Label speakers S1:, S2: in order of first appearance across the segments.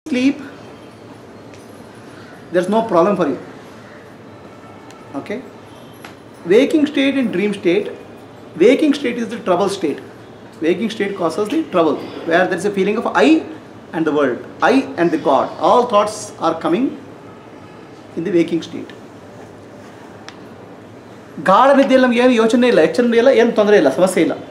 S1: sleep, there's no problem for you. Okay? Waking state and dream state, waking state is the trouble state. Waking state causes the trouble, where there is a feeling of I and the world, I and the God. All thoughts are coming in the waking state. ಗಾಢ ನಿದ್ದೆಯಲ್ಲಿ ನಮ್ಗೆ ಏನು ಯೋಚನೆ ಇಲ್ಲ ಎಚ್ಚರ ಇಲ್ಲ ಏನು ತೊಂದರೆ ಇಲ್ಲ ಸಮಸ್ಯೆ ಇಲ್ಲ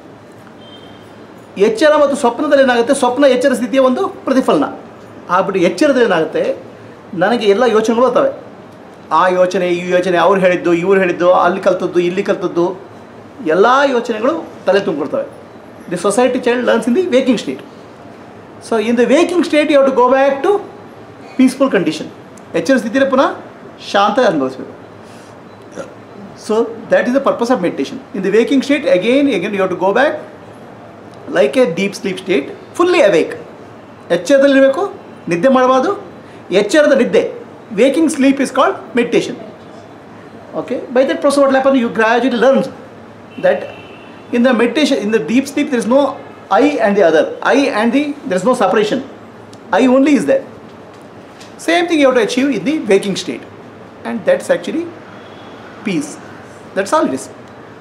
S1: ಎಚ್ಚರ ಮತ್ತು ಸ್ವಪ್ನದಲ್ಲಿ ಏನಾಗುತ್ತೆ ಸ್ವಪ್ನ ಎಚ್ಚರ ಸ್ಥಿತಿಯ ಒಂದು ಪ್ರತಿಫಲನ ಆಗ್ಬಿಟ್ಟು ಎಚ್ಚರದಲ್ಲಿ ಏನಾಗುತ್ತೆ ನನಗೆ ಎಲ್ಲ ಯೋಚನೆಗಳು ಬರ್ತವೆ ಆ ಯೋಚನೆ ಈ ಯೋಚನೆ ಅವ್ರು ಹೇಳಿದ್ದು ಇವ್ರು ಹೇಳಿದ್ದು ಅಲ್ಲಿ ಕಲ್ತದ್ದು ಇಲ್ಲಿ ಕಲ್ತದ್ದು ಎಲ್ಲ ಯೋಚನೆಗಳು ತಲೆ ತುಂಬಿಕೊಡ್ತವೆ the society child learns in the waking state so in the waking state you have to go back to peaceful condition ಎಚ್ಚರ ಸ್ಥಿತಿಯಲ್ಲಿ ಪುನಃ ಶಾಂತ ಅನುಭವಿಸಬೇಕು so that is the purpose of meditation in the waking state again again you have to go back like a deep sleep state fully awake ಎಚ್ಚರದಲ್ಲಿರಬೇಕು ನಿದ್ದೆ ಮಾಡಬಾರ್ದು ಎಚ್ಚರದ ನಿದ್ದೆ waking sleep is called meditation okay by that process what happen you gradually learn that in the meditation in the deep sleep there is no I and the other I and the there is no separation I only is that same thing you have to achieve in the waking state and that's actually peace that's all it is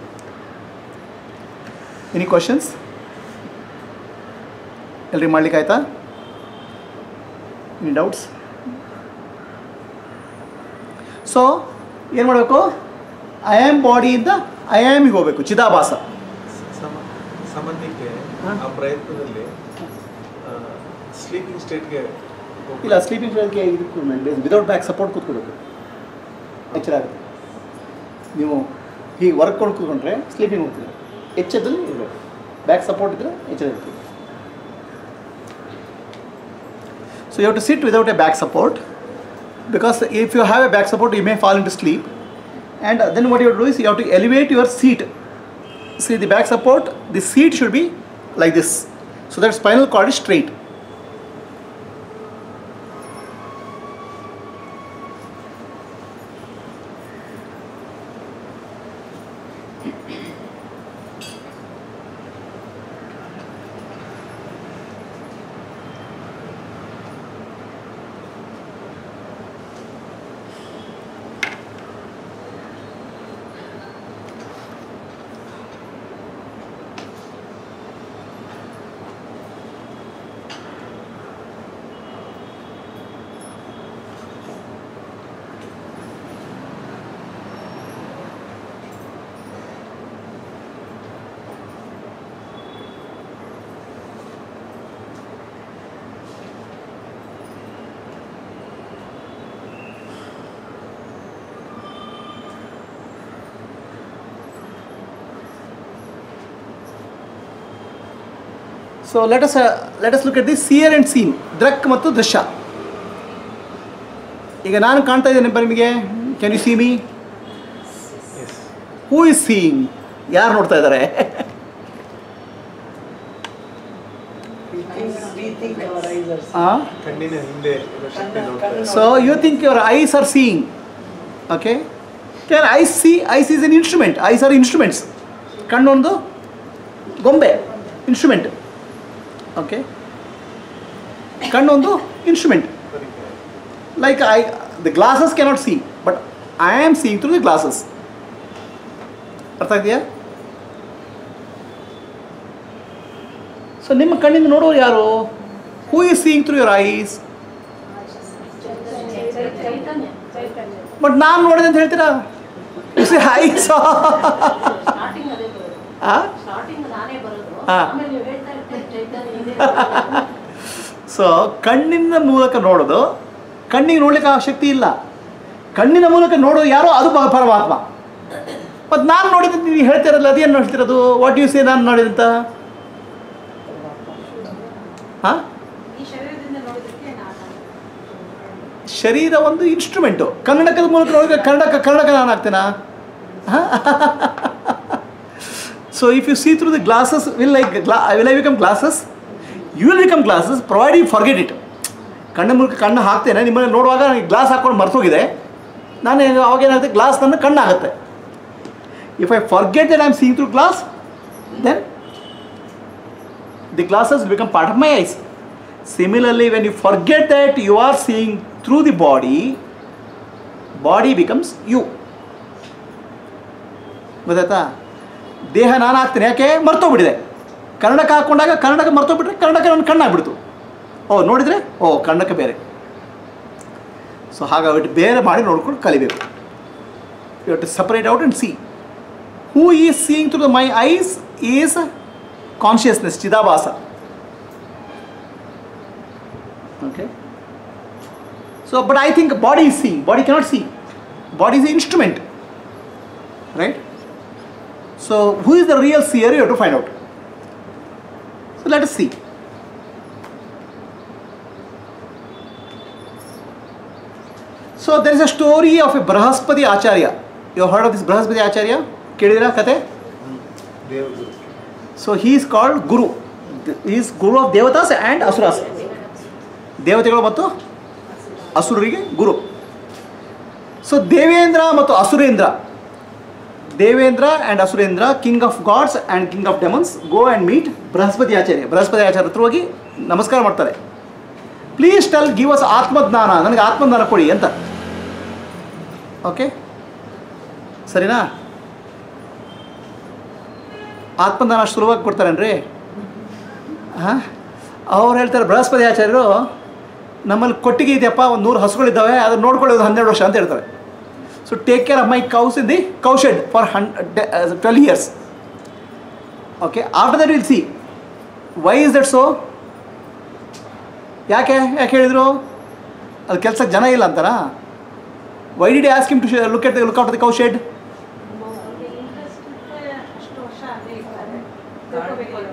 S1: any questions ಎಲ್ರಿಗೆ ಮಾಡ್ಲಿಕ್ಕೆ ಆಯ್ತಾ any doubts so ಏನು ಮಾಡಬೇಕು I am ಬಾಡಿಯಿಂದ I ಆಮಿಗೆ ಹೋಗಬೇಕು ಚಿದಾಭಾಸ
S2: ಸಮ- ಸಂಬಂಧಕ್ಕೆ
S1: ಹಾ.
S2: ಆ ಪ್ರಯತ್ನದಲ್ಲಿ ಸ್ಲೀಪಿಂಗ್ ಸ್ಟೇಟ್ಗೆ
S1: ಇಲ್ಲ ಸ್ಲೀಪಿಂಗ್ ಸ್ಟೇಟ್ಗೆ ಇದಕ್ಕೂ ವಿದೌಟ್ ಬ್ಯಾಕ್ ಸಪೋರ್ಟ್ ಕೂತ್ಕೊಳ್ಬೇಕು ಎಚ್ಚರ ಆಗುತ್ತೆ ನೀವು ಹೀಗೆ ವರ್ಕ್ ಕೊಂಡು ಕೂತ್ಕೊಂಡ್ರೆ ಸ್ಲೀಪಿಂಗ್ ಹೋಗ್ತೀರಿ ಎಚ್ಚರದಲ್ಲಿ ಇರಬೇಕು ಬ್ಯಾಕ್ ಸಪೋರ್ಟ್ ಇದ್ದರೆ ಎಚ್ಚರ ಇರ್ತೀವಿ so you have to sit without a back support because if you have a back support you may fall into sleep and then what you have to do is you have to elevate your seat see the back support the seat should be like this so that spinal cord is straight so let us let us look at the seer and seen ದೃಕ್ ಮತ್ತು ದೃಶ್ಯ ಈಗ ನಾನು ಕಾಣ್ತಾ ಇದ್ದೇನೆ ನಿಮಗೆ can you see me
S2: as
S1: who is seeing ಯಾರು ನೋಡ್ತಾ ಇದ್ದಾರೆ
S2: ಕಣ್ಣಿನ ಹಿಂದೆ ಇರೋ ಶಕ್ತಿ ನೋಡ್ತಾರೆ
S1: so you think your eyes are seeing okay can eyes see eyes is an instrument eyes are instruments ಕಣ್ಣೊಂದು ಗೊಂಬೆ ಇನ್ಸ್ಟ್ರೂಮೆಂಟ್ ಓಕೆ ಕಣ್ಣೊಂದು instrument like I, the glasses cannot see, but I am seeing through the glasses. ಅರ್ಥ ಇದೆಯಾ so ನಿಮ್ಮ ಕಣ್ಣಿಂದ ನೋಡೋರು ಯಾರು who is seeing through your eyes
S3: ಚೈತನ್ಯ ಚೈತನ್ಯ
S1: ಬಟ್ ನಾನು ನೋಡಿದೆ ಅಂತ ಹೇಳ್ತೀರಾ ಐಸ್
S3: ಸ್ಟಾರ್ಟಿಂಗ್ ಅದೇ ಬರೋದು
S1: ಆ
S3: ಸ್ಟಾರ್ಟಿಂಗ್ ನಾನೇ ಬರೋದು
S1: ಹಾ.
S3: ಆಮೇಲೆ ನೀವು ಹೇಳ್ತಾ ಇರ್ತೀರಿ ಚೈತನ್ಯ ಇದೆ
S1: ಸೊ ಕಣ್ಣಿನ ಮೂಲಕ ನೋಡೋದು ಕಣ್ಣಿಗೆ ನೋಡ್ಲಿಕ್ಕೆ ಆ ಶಕ್ತಿ ಇಲ್ಲ ಕಣ್ಣಿನ ಮೂಲಕ ನೋಡೋದು ಯಾರೋ ಅದು ಪ- ಪರಮಾತ್ಮ ಮತ್ತು ನಾನು ನೋಡಿದ ನೀವು ಹೇಳ್ತಿರಲ್ಲ ಅದೇನು ಹೇಳ್ತಿರೋದು ವಾಟ್ ಯು ಸೇ ನಾನು ನೋಡಿದಂತ ಹಾಂ
S3: ಈ ಶರೀರದಿಂದ ನೋಡೋದಕ್ಕೆ ನಾನು
S1: ಶರೀರ ಒಂದು ಇನ್ಸ್ಟ್ರೂಮೆಂಟು ಕನ್ನಡಕದ ಮೂಲಕ ನೋಡಿದ್ರೆ ಕನ್ನಡಕ ಕನ್ನಡಕ ನಾನು ಆಗ್ತೇನಾ so if you see through the glasses will like glass will I become glasses you will become glasses provide you forget it ಕಣ್ಣ ಮೂಲಕ ಕಣ್ಣು ಹಾಕ್ತೇನೆ ನಿಮ್ಮನ್ನು ನೋಡುವಾಗ ನನಗೆ ಗ್ಲಾಸ್ ಹಾಕೊಂಡು ಮರ್ತೋಗಿದೆ ನಾನು ಅವಾಗ ಏನಾಗುತ್ತೆ ಗ್ಲಾಸ್ ನನ್ನ ಕಣ್ಣಾಗುತ್ತೆ if I forget that I am seeing through glass then the glasses become part of my eyes Similarly, when you forget that you are seeing through the body, body becomes you. ಗೊತ್ತಾಯ್ತಾ ದೇಹ ನಾನು ಆಗ್ತೀನಿ ಯಾಕೆ ಮರ್ತೋಗ್ಬಿಟ್ಟಿದೆ ಕನ್ನಡಕ ಹಾಕ್ಕೊಂಡಾಗ ಕನ್ನಡಕ ಮರ್ತೋಗ್ಬಿಟ್ರೆ ಕನ್ನಡಕ ನನ್ನ ಕಣ್ಣಾಗ್ಬಿಡ್ತು ಓ ನೋಡಿದರೆ ಓ ಕನ್ನಡಕ ಬೇರೆ ಸೊ ಹಾಗಾಗ್ಬಿಟ್ಟು ಬೇರೆ ಮಾಡಿ ನೋಡ್ಕೊಂಡು ಕಲಿಬೇಕು you to separate out and see who is seeing through the my eyes is consciousness ಚಿದಾಭಾಸ okay so but i think body is seeing body cannot see body is the instrument right so who is the real seer you have to find out so let us see so there is a story of a brahaspati acharya you have heard of this brahaspati acharya ಕೇಳಿದಿರಾ ಕತೆ
S2: ದೇವಗುರು
S1: so he is called guru is guru of ದೇವತಾಸ್ and ಅಸುರಾಸ್ ದೇವತೆಗಳು ಮತ್ತು ಅಸುರರಿಗೆ ಗುರು ಸೊ ದೇವೇಂದ್ರ ಮತ್ತು Asurendra Devendra and Asurendra king of gods and king of demons go and meet Brihaspati Acharya Brihaspati Acharya ಹತ್ರ ಹೋಗಿ ನಮಸ್ಕಾರ ಮಾಡ್ತಾರೆ ಪ್ಲೀಸ್ ಟೆಲ್ ಗಿವ್ ಅಸ್ ಆತ್ಮಜ್ಞಾನ ನನಗೆ ಆತ್ಮಜ್ಞಾನ ಕೊಡಿ ಅಂತ ಓಕೆ ಸರಿನಾ ಆತ್ಮಜ್ಞಾನ ಅಷ್ಟು ಸುಲಭವಾಗಿ ಕೊಡ್ತಾರೇನ್ರಿ ಹಾಂ ಅವ್ರು ಹೇಳ್ತಾರೆ ಬೃಹಸ್ಪತಿ ಆಚಾರ್ಯರು ನಮ್ಮಲ್ಲಿ ಕೊಟ್ಟಿಗೆ ಇದೆಯಪ್ಪ ಒಂದು ನೂರು ಹಸುಗಳಿದ್ದಾವೆ ಅದನ್ನು ನೋಡ್ಕೊಳ್ಳೋದು ಹನ್ನೆರಡು ವರ್ಷ ಅಂತ ಹೇಳ್ತಾರೆ so take care of my cows in the cow shed for ಹನ್ twelve years okay after that will see why is that so ಯಾಕೆ ಯಾಕೆ ಹೇಳಿದರು ಅದು ಕೆಲಸಕ್ಕೆ ಜನ ಇಲ್ಲ ಅಂತಾರಾ why did ask him to look at look out the cow shed
S3: interest ಇದ್ರೆ ಅಷ್ಟು ವರ್ಷ ಅಲ್ಲೇ ಇರ್ತಾರೆ ತಿಳ್ಕೊಬೇಕಲ್ವಾ?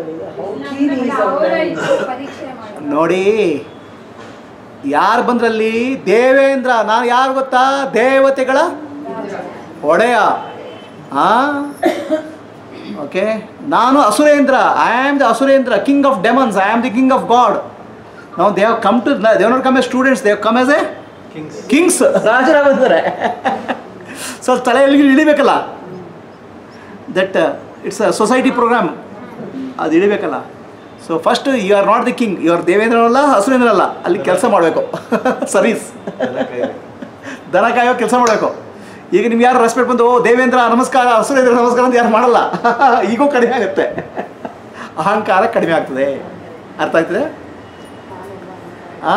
S4: ಪರೀಕ್ಷೆ ಮಾಡಿ
S1: ನೋಡಿ ಯಾರು ಬಂದ್ರಲ್ಲಿ ದೇವೇಂದ್ರ ನಾನು ಯಾರು ಗೊತ್ತಾ ದೇವತೆಗಳ ಒಡೆಯ ಆ ಓಕೆ ನಾನು Asurendra I am the Asurendra king of demons I am the king of god ನಾವು they've come to they've not come as students they've come as a
S2: kings
S1: kings ರಾಜರಾಗಿದ್ದಾರೆ ಸೊ ತಲೆಯಲ್ಲಿ ಇಳಿಬೇಕಲ್ಲ that it's a society program ಅದು ಇಳಿಬೇಕಲ್ಲ so first you are not the king you are ದೇವೇಂದ್ರನಲ್ಲ ಹಸುರೇಂದ್ರಲ್ಲ ಅಲ್ಲಿ ಕೆಲಸ ಮಾಡಬೇಕು ಸರ್ವೀಸ್
S2: ಎಲ್ಲ ಕೈಲಿ
S1: ದನ ಕಾಯೋ ಕೆಲಸ ಮಾಡಬೇಕು ಈಗ ನಿಮ್ಗೆ ಯಾರು ರೆಸ್ಪೆಕ್ಟ್ ಬಂದು ಓ ದೇವೇಂದ್ರ ನಮಸ್ಕಾರ ಹಸುರೇಂದ್ರ ನಮಸ್ಕಾರ ಅಂತ ಯಾರು ಮಾಡಲ್ಲ ಈಗೂ ಕಡಿಮೆ ಆಗುತ್ತೆ ಅಹಂಕಾರ ಕಡಿಮೆ ಆಗ್ತದೆ ಅರ್ಥ ಆಯ್ತದೆ ಆ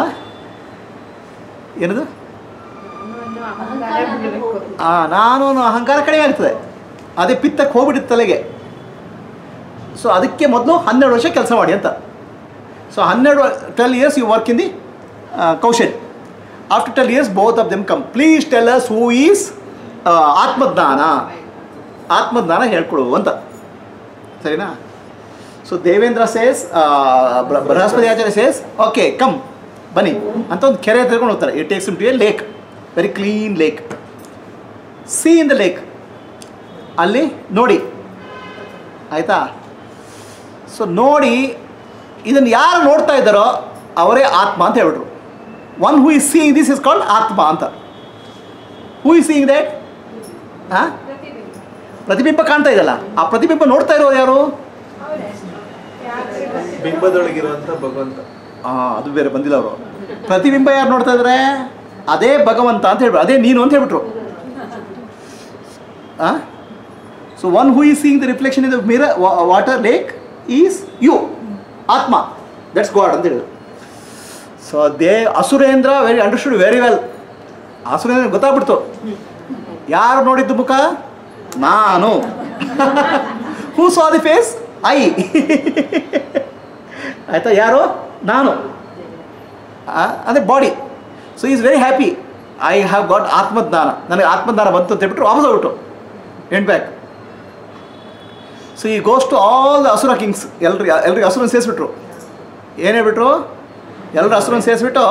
S1: ಏನದು
S4: ಅಹಂಕಾರ ಬಿಡಬೇಕು
S1: ಆ ನಾನು ಅನ್ನೋ ಅಹಂಕಾರ ಕಡಿಮೆ ಆಗ್ತದೆ ಅದೇ ಪಿತ್ತಕ್ಕೆ ಹೋಗ್ಬಿಟ್ಟಿತ್ತು ತಲೆಗೆ ಸೊ ಅದಕ್ಕೆ ಮೊದಲು ಹನ್ನೆರಡು ವರ್ಷ ಕೆಲಸ ಮಾಡಿ ಅಂತ ಸೊ ಹನ್ನೆರಡು twelve years you work in the cowshed after twelve years both of them come please tell us who is ಆತ್ಮಜ್ಞಾನ ಆತ್ಮಜ್ಞಾನ ಹೇಳ್ಕೊಡು ಅಂತ ಸರಿನಾ so Devendra says Brihaspati Acharya says okay come ಬನ್ನಿ ಅಂತ ಒಂದು ಕೆರೆ ತಿಳ್ಕೊಂಡು ಹೋಗ್ತಾರೆ it takes to a lake very clean lake see in the lake ಅಲ್ಲಿ ನೋಡಿ ಆಯಿತಾ ಸೊ ನೋಡಿ ಇದನ್ನು ಯಾರು ನೋಡ್ತಾ ಇದ್ದಾರೋ ಅವರೇ ಆತ್ಮ ಅಂತ ಹೇಳ್ಬಿಟ್ರು one who is seeing this is called ಆತ್ಮ ಅಂತ ಹೂ ಇಸ್ ಸೀಯಿಂಗ್ ದ್ಯಾಟ್ ಹಾಂ ಪ್ರತಿಬಿಂಬ ಕಾಣ್ತಾ ಇದೆಯಲ್ಲ ಆ ಪ್ರತಿಬಿಂಬ ನೋಡ್ತಾ ಇರೋರು ಯಾರು
S2: ಬಿಂಬದೊಳಗಿರುವಂತ ಭಗವಂತ
S1: ಆ, ಅದು ಬೇರೆ ಬಂದಿಲ್ಲ ಅವರು ಪ್ರತಿಬಿಂಬ ಯಾರು ನೋಡ್ತಾ ಇದ್ದಾರೆ ಅದೇ ಭಗವಂತ ಅಂತ ಹೇಳ್ಬಿಟ್ಟು ಅದೇ ನೀನು ಅಂತ ಹೇಳ್ಬಿಟ್ರು so one who is seeing the reflection in the mirror water lake is you ಆತ್ಮ ದಟ್ಸ್ ಗಾಡ್ ಅಂತ ಹೇಳಿದ್ರು so they Asurendra very understood very well Asurendra ಗೊತ್ತಾಗ್ಬಿಡ್ತು ಯಾರು ನೋಡಿದ್ದು ಮುಖ ನಾನು who saw the face I ಆಯಿತಾ ಯಾರು ನಾನು ಆ, ಅದೇ body so is very happy I have got ಆತ್ಮಜ್ಞಾನ ನನಗೆ ಆತ್ಮಜ್ಞಾನ ಬಂತು ಅಂತ ಹೇಳ್ಬಿಟ್ಟು ವಾಪಸ್ ಹೋಗ್ಬಿಟ್ಟು went back so he goes to all the ಅಸುರ ಕಿಂಗ್ಸ್ ಎಲ್ರಿಗೆ ಎಲ್ರಿಗೆ ಹಸುರನ್ನು ಸೇರಿಸ್ಬಿಟ್ರು ಏನು ಹೇಳ್ಬಿಟ್ರು ಎಲ್ಲರೂ ಹಸುರನ್ನು ಸೇರಿಸ್ಬಿಟ್ಟು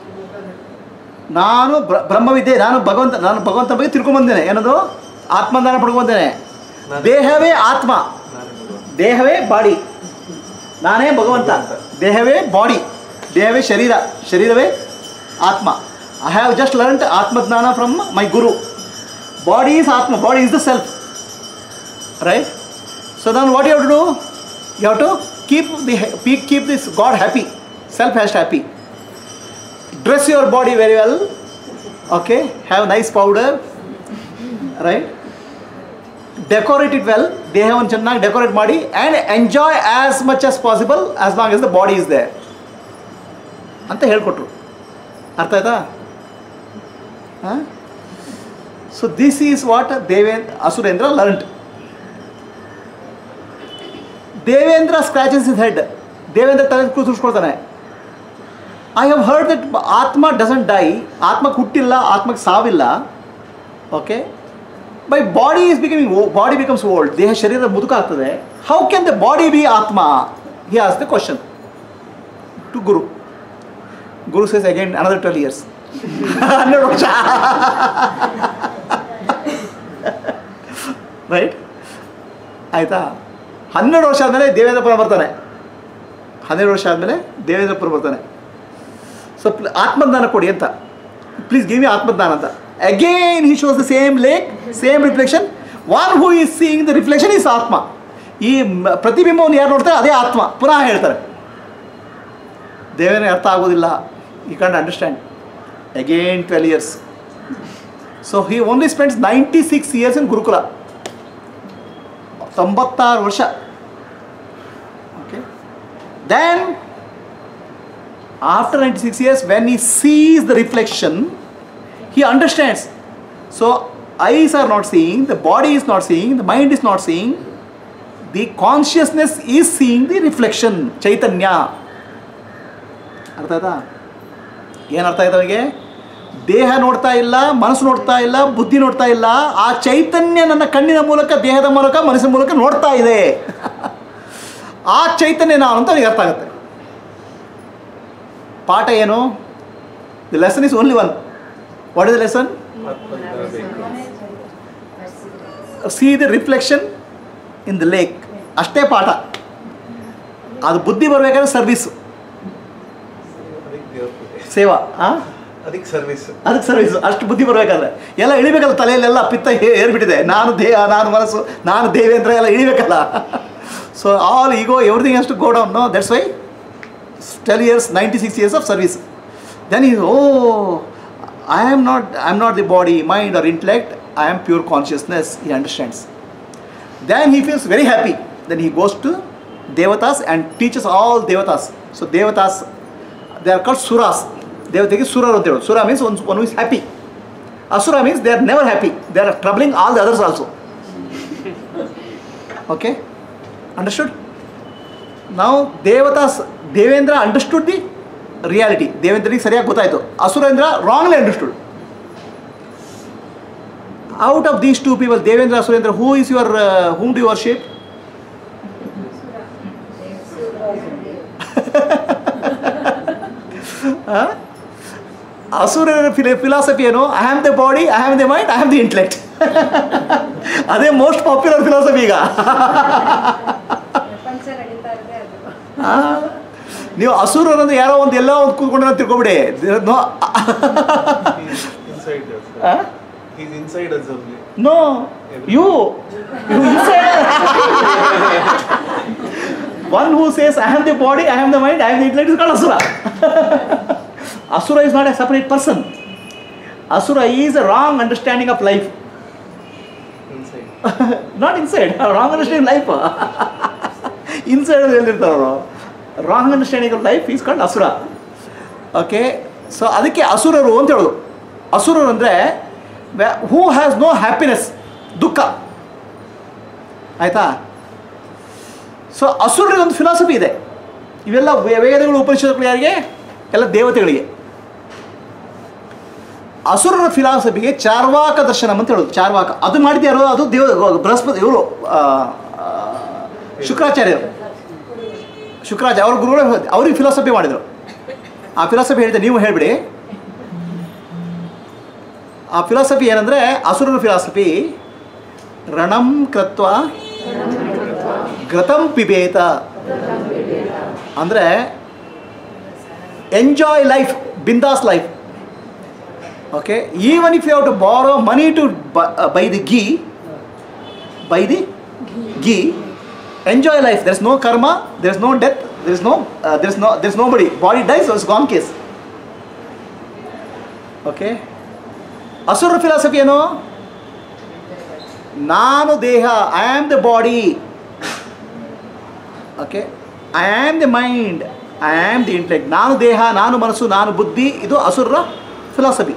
S1: ನಾನು ಬ್ರ- ಬ್ರಹ್ಮವಿದ್ಯೆ ನಾನು ಭಗವಂತ ನಾನು ಭಗವಂತ ಬಗ್ಗೆ ತಿಳ್ಕೊಂಬಂದೇನೆ ಏನದು ಆತ್ಮದಾನ ಪಡ್ಕೊಂಬಂದೇನೆ
S2: ನಾನು-
S1: ದೇಹವೇ ಆತ್ಮ
S2: ನಾನೇ ಭಗವಂತ
S1: ದೇಹವೇ ಬಾಡಿ ನಾನೇ ಭಗವಂತ ದೇಹವೇ ಬಾಡಿ ದೇಹವೇ ಶರೀರ ಶರೀರವೇ ಆತ್ಮ ಐ ಹ್ಯಾವ್ ಜಸ್ಟ್ ಲರ್ನ್ಡ್ ಆತ್ಮಜ್ಞಾನ from my guru body is ಆತ್ಮ body is the self right so ನಾನು what you to do you have to keep the keep this god happy self has happy. Dress your body very well. Okay, have nice powder. Right? Decorate it well ದೇಹವನ್ನು ಚೆನ್ನಾಗಿ decorate ಮಾಡಿ and enjoy as much as possible as long as the body is there ಅಂತ ಹೇಳ್ಕೊಟ್ರು ಅರ್ಥ ಆಯ್ತಾ ಹಾಂ so this is what Devendra Asurendra learnt Devendra scratches his head Devendra ತಲೆ ಕೂತ್ಕೊಳ್ತಾನೆ I have heard that atma doesn't die ಆತ್ಮಕ್ಕೆ ಹುಟ್ಟಿಲ್ಲ ಆತ್ಮಕ್ಕೆ ಸಾವಿಲ್ಲ okay by body is becoming body becomes old ದೇಹ ಶರೀರ ಮುದುಕ ಆಗ್ತದೆ how can the body B atma he ಆಸ್ the question to guru guru says again another twelve years ಹನ್ನೆರಡು ವರ್ಷ ರೈಟ್ ಆಯಿತಾ ಹನ್ನೆರಡು ವರ್ಷ ಆದಮೇಲೆ ದೇವೇಂದ್ರಪುರ ಬರ್ತಾನೆ ಹನ್ನೆರಡು ವರ್ಷ ಆದಮೇಲೆ ದೇವೇಂದ್ರಪುರ ಬರ್ತಾನೆ ಸೊ ಆತ್ಮಜ್ಞಾನ ಕೊಡಿ ಅಂತ ಪ್ಲೀಸ್ ಗಿವ್ ಮಿ ಆತ್ಮಜ್ಞಾನ ಅಂತ again he shows the same lake same reflection one who is seeing the reflection is atma ಈ ಮ- ಪ್ರತಿಬಿಂಬವನ್ನು ಯಾರು ನೋಡ್ತಾರೆ ಅದೇ ಆತ್ಮ ಪುನಃ ಹೇಳ್ತಾರೆ ದೇವರೇ ಅರ್ಥ ಆಗೋದಿಲ್ಲ you can't understand again twelve years so he only spends ninety six years in gurukula ತೊಂಬತ್ತಾರು ವರ್ಷ okay then after 96 years when he sees the reflection he understands so eyes are not seeing the body is not seeing the mind is not seeing the consciousness is seeing the reflection chaitanya ಅರ್ಥ ಆಯ್ತಾ ಏನು ಅರ್ಥ ಆಯ್ತು ಅವನಿಗೆ ದೇಹ ನೋಡ್ತಾ ಇಲ್ಲ ಮನಸ್ಸು ನೋಡ್ತಾ ಇಲ್ಲ ಬುದ್ಧಿ ನೋಡ್ತಾ ಇಲ್ಲ ಆ ಚೈತನ್ಯ ನನ್ನ ಕಣ್ಣಿನ ಮೂಲಕ ದೇಹದ ಮೂಲಕ ಮನಸ್ಸಿನ ಮೂಲಕ ನೋಡ್ತಾ ಇದೆ ಆ ಚೈತನ್ಯ ನಾನು ಅಂತ ಅವನಿಗೆ ಅರ್ಥ ಆಗುತ್ತೆ ಪಾಠ ಏನು the lesson is only one what is the lesson
S2: ಆತ್ಮಜ್ಞಾನ ಬೇಕು
S1: see the reflection in the lake ಅಷ್ಟೇ ಪಾಠ ಅದು ಬುದ್ಧಿ ಬರಬೇಕಾದ್ರೆ ಸರ್ವಿಸು
S2: ಅದಕ್ಕೆ ದೇವ್ರ ಪೂಜೆ
S1: ಸೇವಾ ಹಾಂ
S2: ಅದಕ್ಕೆ ಸರ್ವಿಸ್
S1: ಅದಕ್ಕೆ ಸರ್ವಿಸ್ ಅಷ್ಟು ಬುದ್ಧಿ ಬರಬೇಕಾದ್ರೆ ಎಲ್ಲ ಇಳಿಬೇಕಲ್ಲ ತಲೆಯಲ್ಲೆಲ್ಲ ಪಿತ್ತ ಹೇ- ಏರ್ಬಿಟ್ಟಿದೆ ನಾನು ದೇಹ ನಾನು ಮನಸ್ಸು ನಾನು ದೇವೇಂದ್ರ ಎಲ್ಲ ಇಳಿಬೇಕಲ್ಲ so all ego everything has to go down no that's why twelve years ninety six years of service then he oh I am not I am not the body mind or intellect I am pure consciousness he understands then he feels very happy then he goes to devatas and teaches all devatas so devatas they are called suras ದೇವತೆಗೆ ಸುರರು ಅಂತ ಹೇಳೋದು sura means one one is happy asura means they are never happy they are troubling all the others also okay understood ನಾವು ದೇವತಾಸ್ Devendra understood the reality ದೇವೇಂದ್ರಿಗೆ ಸರಿಯಾಗಿ ಗೊತ್ತಾಯಿತು Asurendra wrongly understood out of these two people, Devendra Surendra, who is your, uh, whom do you worship? huh? ಅಸುರರ ಫಿಲ philosophy ಏನು I am the body I am the mind I am the intellect ಅದೇ most popular philosophy ಈಗ
S4: ಪ್ರಪಂಚ ನಡೀತಾ ಇದೆ ಅದು
S1: ಆ, ನೀವು ಅಸುರರು ಅಂದ್ರೆ ಯಾರೋ ಒಂದು ಎಲ್ಲೋ ಒಂದು ಕೂತ್ಕೊಂಡ್ರೆ ತಿಳ್ಕೊಬಿಡಿ ನೋ
S2: ಇನ್ಸೈಡ್
S1: ಆ?
S2: Is inside us only
S1: No, you. You inside. One who says, I am the body, I am the mind, I am the intellect is called Asura. Asura is not a separate person. Asura is a wrong understanding of life.
S2: Inside
S1: not inside, a wrong understanding of life. inside ಅದು ಎಲ್ಲಿರ್ತಾರೆ ಅವರು wrong understanding of life is called asura okay so ಅದಕ್ಕೆ ಅಸುರರು ಅಂತ ಹೇಳೋದು ಅಸುರರು ಅಂದರೆ who has no happiness ದುಃಖ ಆಯಿತಾ ಸೊ ಅಸುರರಿಗೆ ಒಂದು ಫಿಲಾಸಫಿ ಇದೆ ಇವೆಲ್ಲ ವೇ- ವೇದಗಳು ಉಪನಿಷತ್ತುಗಳು ಯಾರಿಗೆ ಎಲ್ಲ ದೇವತೆಗಳಿಗೆ ಅಸುರರ ಫಿಲಾಸಫಿಗೆ ಚಾರ್ವಾಕ ದರ್ಶನಂ ಅಂತ ಹೇಳೋದು ಚಾರ್ವಾಕ ಅದು ಮಾಡಿದ್ಯಾರೋ ಅದು ದೇವ ಬೃಹಸ್ಪತಿ ಇವರು ಶುಕ್ರಾಚಾರ್ಯರು ಶುಕ್ರಾಚಾರ್ಯ ಅವ್ರ ಗುರುಗಳು ಅವ್ರಿಗೆ ಫಿಲಾಸಫಿ ಮಾಡಿದರು ಆ ಫಿಲಾಸಫಿ ಹೇಳಿದೆ ನೀವು ಹೇಳಿಬಿಡಿ ಆ ಫಿಲಾಸಫಿ ಏನಂದರೆ ಅಸುರರ ಫಿಲಾಸಫಿ ರಣಂ ಕೃತ್ವ ಘೃತಂ ಪಿಬೇತ ಅಂದರೆ enjoy life bindaas life okay even if you have to borrow money to buy, uh, buy the ghee buy the ghee enjoy life there's no karma there's no death there is no uh, there is no there is nobody body dies so it's gone case okay asura philosophy ಏನು ನಾನು ದೇಹ I am the body okay I am the mind I am the intellect ನಾನು ದೇಹ ನಾನು ಮನಸ್ಸು ನಾನು ಬುದ್ಧಿ ಇದು ಅಸುರರ ಫಿಲಾಸಫಿ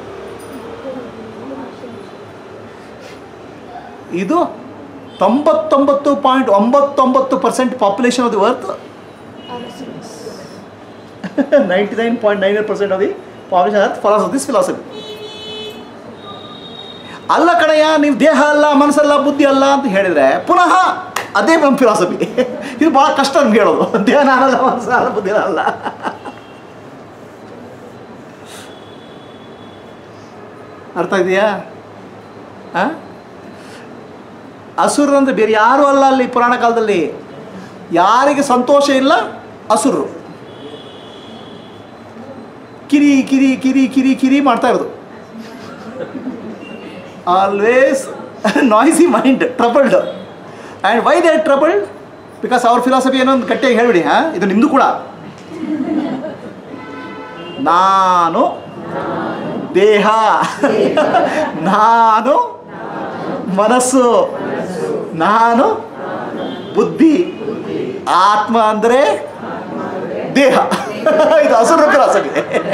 S1: ಇದು ತೊಂಬತ್ತೊಂಬತ್ತು ಪಾಯಿಂಟ್ ಒಂಬತ್ತೊಂಬತ್ತು percent population of the world ninety nine point nine percent of the population earth follows this philosophy ಅಲ್ಲ ಕಣಯ್ಯ ನೀವು ದೇಹ ಅಲ್ಲ ಮನಸ್ಸಲ್ಲ ಬುದ್ಧಿ ಅಲ್ಲ ಅಂತ ಹೇಳಿದರೆ ಪುನಃ ಅದೇ ನಮ್ಮ ಫಿಲಾಸಫಿ ಇದು ಭಾಳ ಕಷ್ಟ ನಮ್ಗೆ ಹೇಳೋದು ದೇಹ ನಾನಲ್ಲ ಮನಸ್ಸಲ್ಲ ಬುದ್ಧಿ ಅಲ್ಲ ಅರ್ಥ ಇದೆಯಾ ಹಾಂ ಅಸುರರು ಅಂದರೆ ಬೇರೆ ಯಾರೂ ಅಲ್ಲ ಅಲ್ಲಿ ಪುರಾಣ ಕಾಲದಲ್ಲಿ ಯಾರಿಗೆ ಸಂತೋಷ ಇಲ್ಲ ಅಸುರರು ಕಿರಿ ಕಿರಿ ಕಿರಿ ಕಿರಿ ಕಿರಿ ಮಾಡ್ತಾ ಇರೋದು always noisy mind troubled and why they troubled because ಅವ್ರ ಫಿಲಾಸಫಿ ಏನೋ ಒಂದು ಗಟ್ಟಿಯಾಗಿ ಹೇಳಿಬಿಡಿ ಹಾಂ ಇದು ನಿಮ್ಮದು ಕೂಡ ನಾನು ದೇಹ ನಾನು ಮನಸ್ಸು ನಾನು ಬುದ್ಧಿ ಆತ್ಮ ಅಂದರೆ ದೇಹ ಇದು ಹಸುರ ಫಿಲಾಸಫಿ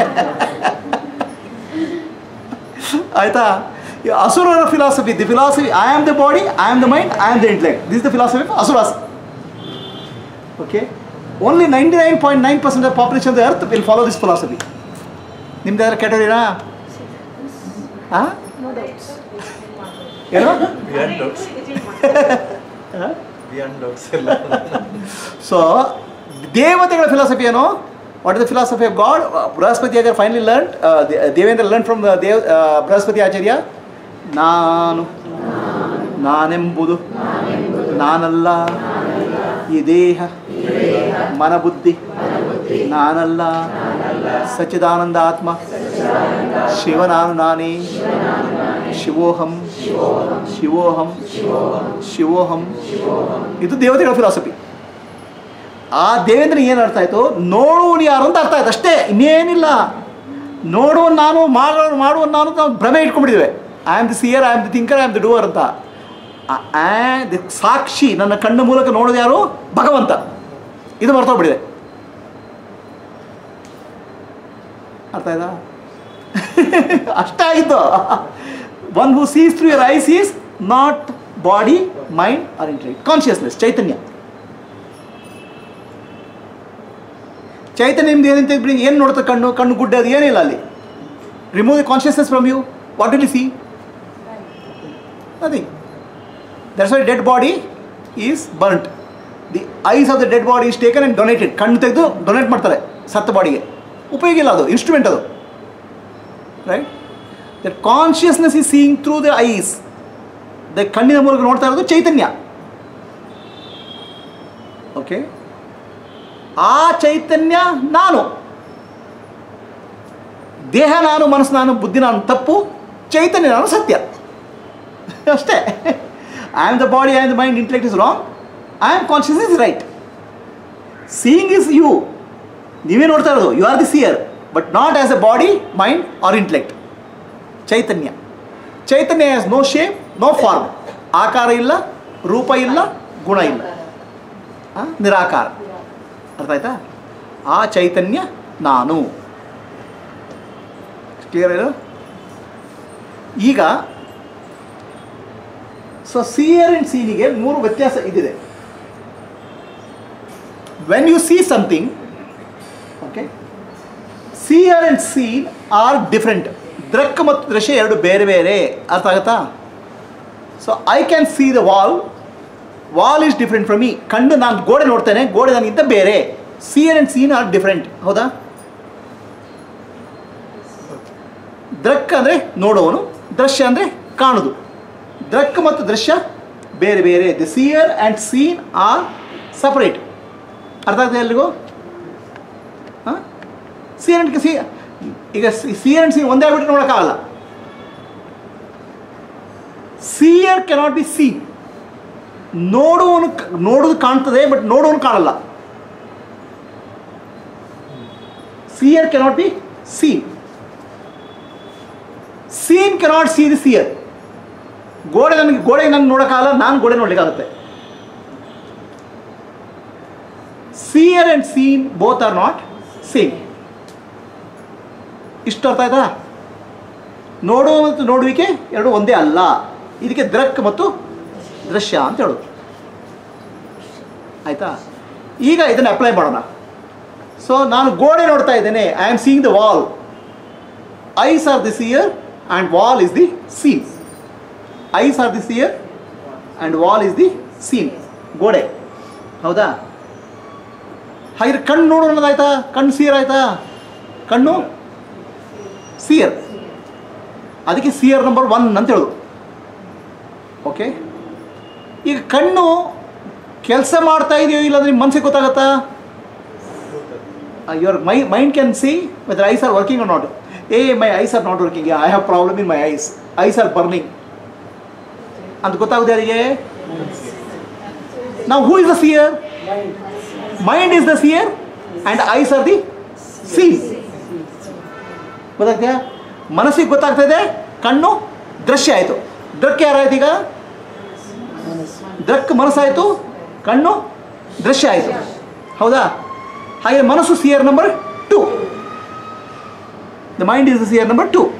S1: ಆಯ್ತಾ ಈ ಅಸುರರ philosophy the philosophy I am the body I am the mind I am the intellect this the philosophy of asuras okay only ninety nine point nine percent of population the earth will follow this philosophy ನಿಮ್ದು ಯಾರು ಕೆಟ್ಟದಿರಾ ಹಾಂ ಏನು
S2: Beyond doubts.
S1: ಹಾಂ
S2: Beyond doubts ಎಲ್ಲ
S1: so ದೇವತೆಗಳ philosophy ಏನು what is the philosophy of god Brihaspati Acharya finally learn Devendra learn from Dev Brihaspati Acharya ನಾನು ನಾನೆಂಬುದು ನಾನಲ್ಲ ಈ ದೇಹ ಮನಬುದ್ಧಿ ನಾನಲ್ಲ ಸಚ್ಚಿದಾನಂದ ಆತ್ಮ ಶಿವ ನಾನು ನಾನೇ ಶಿವೋಹಂ ಶಿವೋಹಂ ಶಿವೋಹಂ ಇದು ದೇವತೆಗಳ ಫಿಲಾಸಫಿ ಆ ದೇವೇಂದ್ರ ಏನು ಅರ್ಥ ಆಯಿತು ನೋಡುವನು ಯಾರು ಅಂತ ಅರ್ಥ ಆಯ್ತು ಅಷ್ಟೇ ಇನ್ನೇನಿಲ್ಲ ನೋಡುವನು ನಾನು ಮಾಡೋನು ಮಾಡುವನು ನಾನು ನಾವು ಭ್ರಮೆ ಇಟ್ಕೊಂಡ್ಬಿಟ್ಟಿದ್ದೇವೆ I am the seer I am the thinker I am the doer ಅಂತ ಆ ದಿ ಸಾಕ್ಷಿ ನನ್ನ ಕಣ್ಣು ಮೂಲಕ ನೋಡೋದು ಯಾರು ಭಗವಂತ ಇದು ಮರ್ತೋಗ್ಬಿಟ್ಟಿದೆ ಅರ್ಥ ಆಯ್ತಾ ಅಷ್ಟೇ ಆಗಿತ್ತು one who sees through your eyes is not body mind or intellect consciousness chaitanya chaitanya ನಿಮ್ದು ಏನಂತ ಬಿಡಿ ಏನು ನೋಡುತ್ತೆ ಕಣ್ಣು ಕಣ್ಣು ಗುಡ್ಡೆ ಅದು ಏನಿಲ್ಲ ಅಲ್ಲಿ remove the consciousness from you what will see nothing that's why dead body is burnt the eyes of the dead body is taken and donated ಕಣ್ಣು ತೆಗೆದು ಡೊನೇಟ್ ಮಾಡ್ತಾರೆ ಸತ್ತ ಬಾಡಿಗೆ ಉಪಯೋಗ ಇಲ್ಲ ಅದು ಇನ್ಸ್ಟ್ರೂಮೆಂಟ್ ಅದು right that consciousness is seeing through the eyes the ಕಣ್ಣಿನ ಮೂಲಕ ನೋಡ್ತಾ ಇರೋದು ಚೈತನ್ಯ ಓಕೆ ಆ ಚೈತನ್ಯ ನಾನು ದೇಹ ನಾನು ಮನಸ್ಸು ನಾನು ಬುದ್ಧಿ ನಾನು ತಪ್ಪು ಚೈತನ್ಯ ನಾನು ಸತ್ಯ ಅಷ್ಟೇ I am the body I am the mind intellect is wrong I am conscious is right seeing is you ನೀವೇ ನೋಡ್ತಾ ಇರೋದು you are the seer but not as a body mind or intellect chaitanya chaitanya has no shape no form ಆಕಾರ ಇಲ್ಲ ರೂಪ ಇಲ್ಲ ಗುಣ ಇಲ್ಲ ಆ, ನಿರಾಕಾರ ಅರ್ಥ ಆಯ್ತಾ ಆ ಚೈತನ್ಯ ನಾನು ಕ್ಲಿಯರ್ ಏನು ಈಗ ಸೊ ಸಿಯರ್ ಆ್ಯಂಡ್ ಸೀನಿಗೆ ಮೂರು ವ್ಯತ್ಯಾಸ ಇದಿದೆ when you see something okay seer and seen are different ದೃಕ್ ಮತ್ತು ದೃಶ್ಯ ಎರಡು ಬೇರೆ ಬೇರೆ ಅರ್ಥ ಆಗುತ್ತಾ so I can see the wall wall is different from me ಕಣ್ಣು ನಾನು ಗೋಡೆ ನೋಡ್ತೇನೆ ಗೋಡೆ ನನಗಿಂತ ಬೇರೆ seer and seen are different ಹೌದಾ ದೃಕ್ ಅಂದರೆ ನೋಡುವನು ದೃಶ್ಯ ಅಂದರೆ ಕಾಣುದು ದೃಕ್ ಮತ್ತು ದೃಶ್ಯ ಬೇರೆ ಬೇರೆ the seer and seen are separate ಅರ್ಥ ಆಗ್ತದೆ ಎಲ್ರಿಗೂ ಹಾಂ ಸಿಯರ್ ಆ್ಯಂಡ್ ಸಿ ಈಗ ಸಿಯರ್ ಆ್ಯಂಡ್ ಸೀನ್ ಒಂದೇ ಆಗ್ಬಿಟ್ಟು ನೋಡೋಕ್ಕಾಗಲ್ಲ ಸಿಯರ್ ಕೆನಾಟ್ ಬಿ ಸೀನ್ ನೋಡುವನು ನೋಡೋದು ಕಾಣ್ತದೆ ಬಟ್ ನೋಡೋನು ಕಾಣಲ್ಲ seer cannot be seen seen cannot see the seer ಗೋಡೆ ನನಗೆ ಗೋಡೆ ನಂಗೆ ನೋಡೋಕ್ಕಾಗಲ್ಲ ನಾನು ಗೋಡೆ ನೋಡ್ಲಿಕ್ಕಾಗುತ್ತೆ seer and seen both are not same ಇಷ್ಟು ಅರ್ಥ ಆಯ್ತಾ ನೋಡುವ ಮತ್ತು ನೋಡುವಿಕೆ ಎರಡು ಒಂದೇ ಅಲ್ಲ ಇದಕ್ಕೆ ದೃಕ್ ಮತ್ತು ದೃಶ್ಯ ಅಂತ ಹೇಳೋದು ಆಯಿತಾ ಈಗ ಇದನ್ನು ಅಪ್ಲೈ ಮಾಡೋಣ ಸೊ ನಾನು ಗೋಡೆ ನೋಡ್ತಾ ಇದ್ದೇನೆ I am seeing the wall eyes are the seer and wall is the seen eyes are the seer and wall is the seen ಗೋಡೆ ಹೌದಾ ಹಾಗಿದ್ರೆ ಕಣ್ಣು ನೋಡೋಣದಾಯ್ತಾ ಕಣ್ಣು ಸಿಯರ್ ಆಯ್ತಾ ಕಣ್ಣು ಸಿಯರ್ ಅದಕ್ಕೆ ಸಿಯರ್ ನಂಬರ್ ಒನ್ ಅಂತ ಹೇಳೋದು ಓಕೆ ಈಗ ಕಣ್ಣು ಕೆಲಸ ಮಾಡ್ತಾ ಇದೆಯೋ ಇಲ್ಲ ನಿಮ್ಮ ಮನಸ್ಸಿಗೆ ಗೊತ್ತಾಗತ್ತಾ your my mind can see whether eyes are working or not ah my eyes are not working I have problem in my eyes eyes are burning ಅಂತ ಗೊತ್ತಾಗುತ್ತೆ ಯಾರಿಗೆ ನಾವು who is the seer mind is the seer and eyes are the seen ಗೊತ್ತಾಗ್ತೀಯಾ ಮನಸ್ಸಿಗೆ ಗೊತ್ತಾಗ್ತಾ ಇದೆ ಕಣ್ಣು ದೃಶ್ಯ ಆಯಿತು ದೃಕ್ ಯಾರಾಯ್ತು ಈಗ ದೃಕ್ ಮನಸ್ಸಾಯಿತು ಕಣ್ಣು ದೃಶ್ಯ ಆಯಿತು ಹೌದಾ ಹಾಗೆ ಮನಸ್ಸು seer number two the mind is the seer number two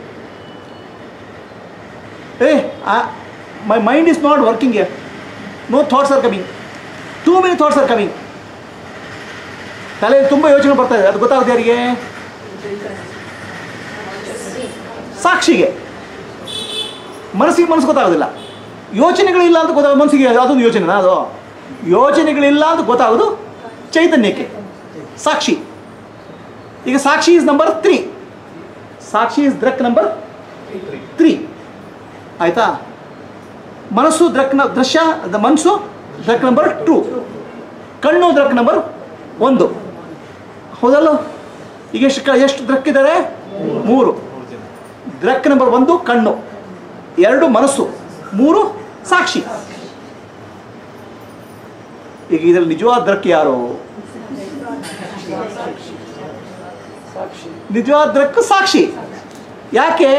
S1: ah my mind is not working yeah no thoughts are coming too many thoughts are coming ತಲೆಯಲ್ಲಿ ತುಂಬ ಯೋಚನೆ ಬರ್ತಾ ಇದೆ ಅದು ಗೊತ್ತಾಗುತ್ತೆ ಯಾರಿಗೆ ಸಾಕ್ಷಿಗೆ ಮನಸ್ಸಿಗೆ ಮನಸ್ಸು ಗೊತ್ತಾಗೋದಿಲ್ಲ ಯೋಚನೆಗಳಿಲ್ಲ ಅಂತ ಗೊತ್ತಾಗ ಮನಸ್ಸಿಗೆ ಅದೊಂದು ಯೋಚನೆನಾ ಅದು ಯೋಚನೆಗಳಿಲ್ಲ ಅಂತ ಗೊತ್ತಾಗೋದು ಚೈತನ್ಯಕ್ಕೆ ಸಾಕ್ಷಿ ಈಗ sakshi is number three sakshi is drik number three ಆಯಿತಾ ಮನಸ್ಸು ದ್ರಕ್ ದೃಶ್ಯ ದ ಮನಸ್ಸು ದ್ರಕ್ ನಂಬರ್ ಟೂ ಕಣ್ಣು ದ್ರಕ್ ನಂಬರ್ ಒಂದು ಹೌದಲ್ಲ ಈಗ ಎಷ್ಟು ಕ ಎಷ್ಟು ದ್ರಕ್ ಇದ್ದಾರೆ ಮೂರು ದ್ರಕ್ ನಂಬರ್ ಒಂದು ಕಣ್ಣು ಎರಡು ಮನಸ್ಸು ಮೂರು ಸಾಕ್ಷಿ ಈಗ ಇದರಲ್ಲಿ ನಿಜವಾದ ದ್ರಕ್ ಯಾರು ನಿಜವಾದ ದ್ರಕ್ ಸಾಕ್ಷಿ ಯಾಕೆ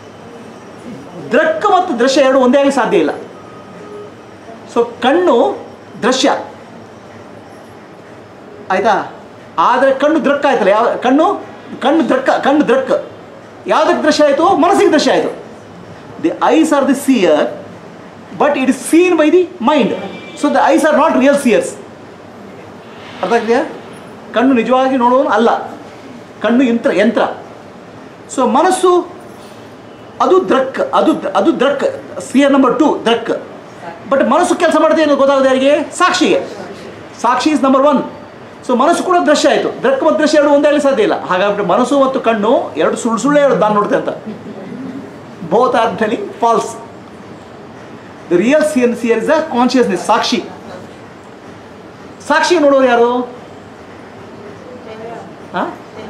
S1: ದ್ರಕ್ ಮತ್ತು ದೃಶ್ಯ ಎರಡು ಒಂದೇ ಆಗಲಿ ಸಾಧ್ಯ ಇಲ್ಲ ಸೊ ಕಣ್ಣು ದೃಶ್ಯ ಆಯ್ತಾ ಆದರೆ ಕಣ್ಣು ದೃಕ್ ಆಯ್ತಲ್ಲ ಯಾವ ಕಣ್ಣು ಕಣ್ಣು ದೃಕ್ಕ ಕಣ್ಣು ದೃಕ್ ಯಾವುದಕ್ಕೆ ದೃಶ್ಯ ಆಯಿತು ಮನಸ್ಸಿಗೆ ದೃಶ್ಯ ಆಯಿತು the eyes are the seer but it is seen by the mind so the eyes are not real seers ಅರ್ಥ ಆಗ್ತೀಯಾ ಕಣ್ಣು ನಿಜವಾಗಿ ನೋಡುವನು ಅಲ್ಲ ಕಣ್ಣು ಯಂತ್ರ ಯಂತ್ರ ಸೊ ಮನಸ್ಸು ಅದು ದ್ರಕ್ ಅದು ಅದು ದ್ರಕ್ seer number two drik but ಮನಸ್ಸು ಕೆಲಸ ಮಾಡುತ್ತೆ ಅನ್ನೋದು ಗೊತ್ತಾಗೋದು ಯಾರಿಗೆ ಸಾಕ್ಷಿಗೆ sakshi is number one so ಮನಸ್ಸು ಕೂಡ ದೃಶ್ಯ ಆಯಿತು ದ್ರಕ್ ಮತ್ತು ದೃಶ್ಯ ಎರಡು ಒಂದೇ ಆಗಲಿ ಸಾಧ್ಯ ಇಲ್ಲ ಹಾಗಾಗ್ಬಿಟ್ಟು ಮನಸ್ಸು ಮತ್ತು ಕಣ್ಣು ಎರಡು ಸುಳ್ಳು ಸುಳ್ಳು ಹೇಳೋದು ನಾನು ನೋಡ್ತೆ ಅಂತ both are telling false the real seen seer is a consciousness sakshi ಸಾಕ್ಷಿ ನೋಡೋರು ಯಾರು ಹಾಂ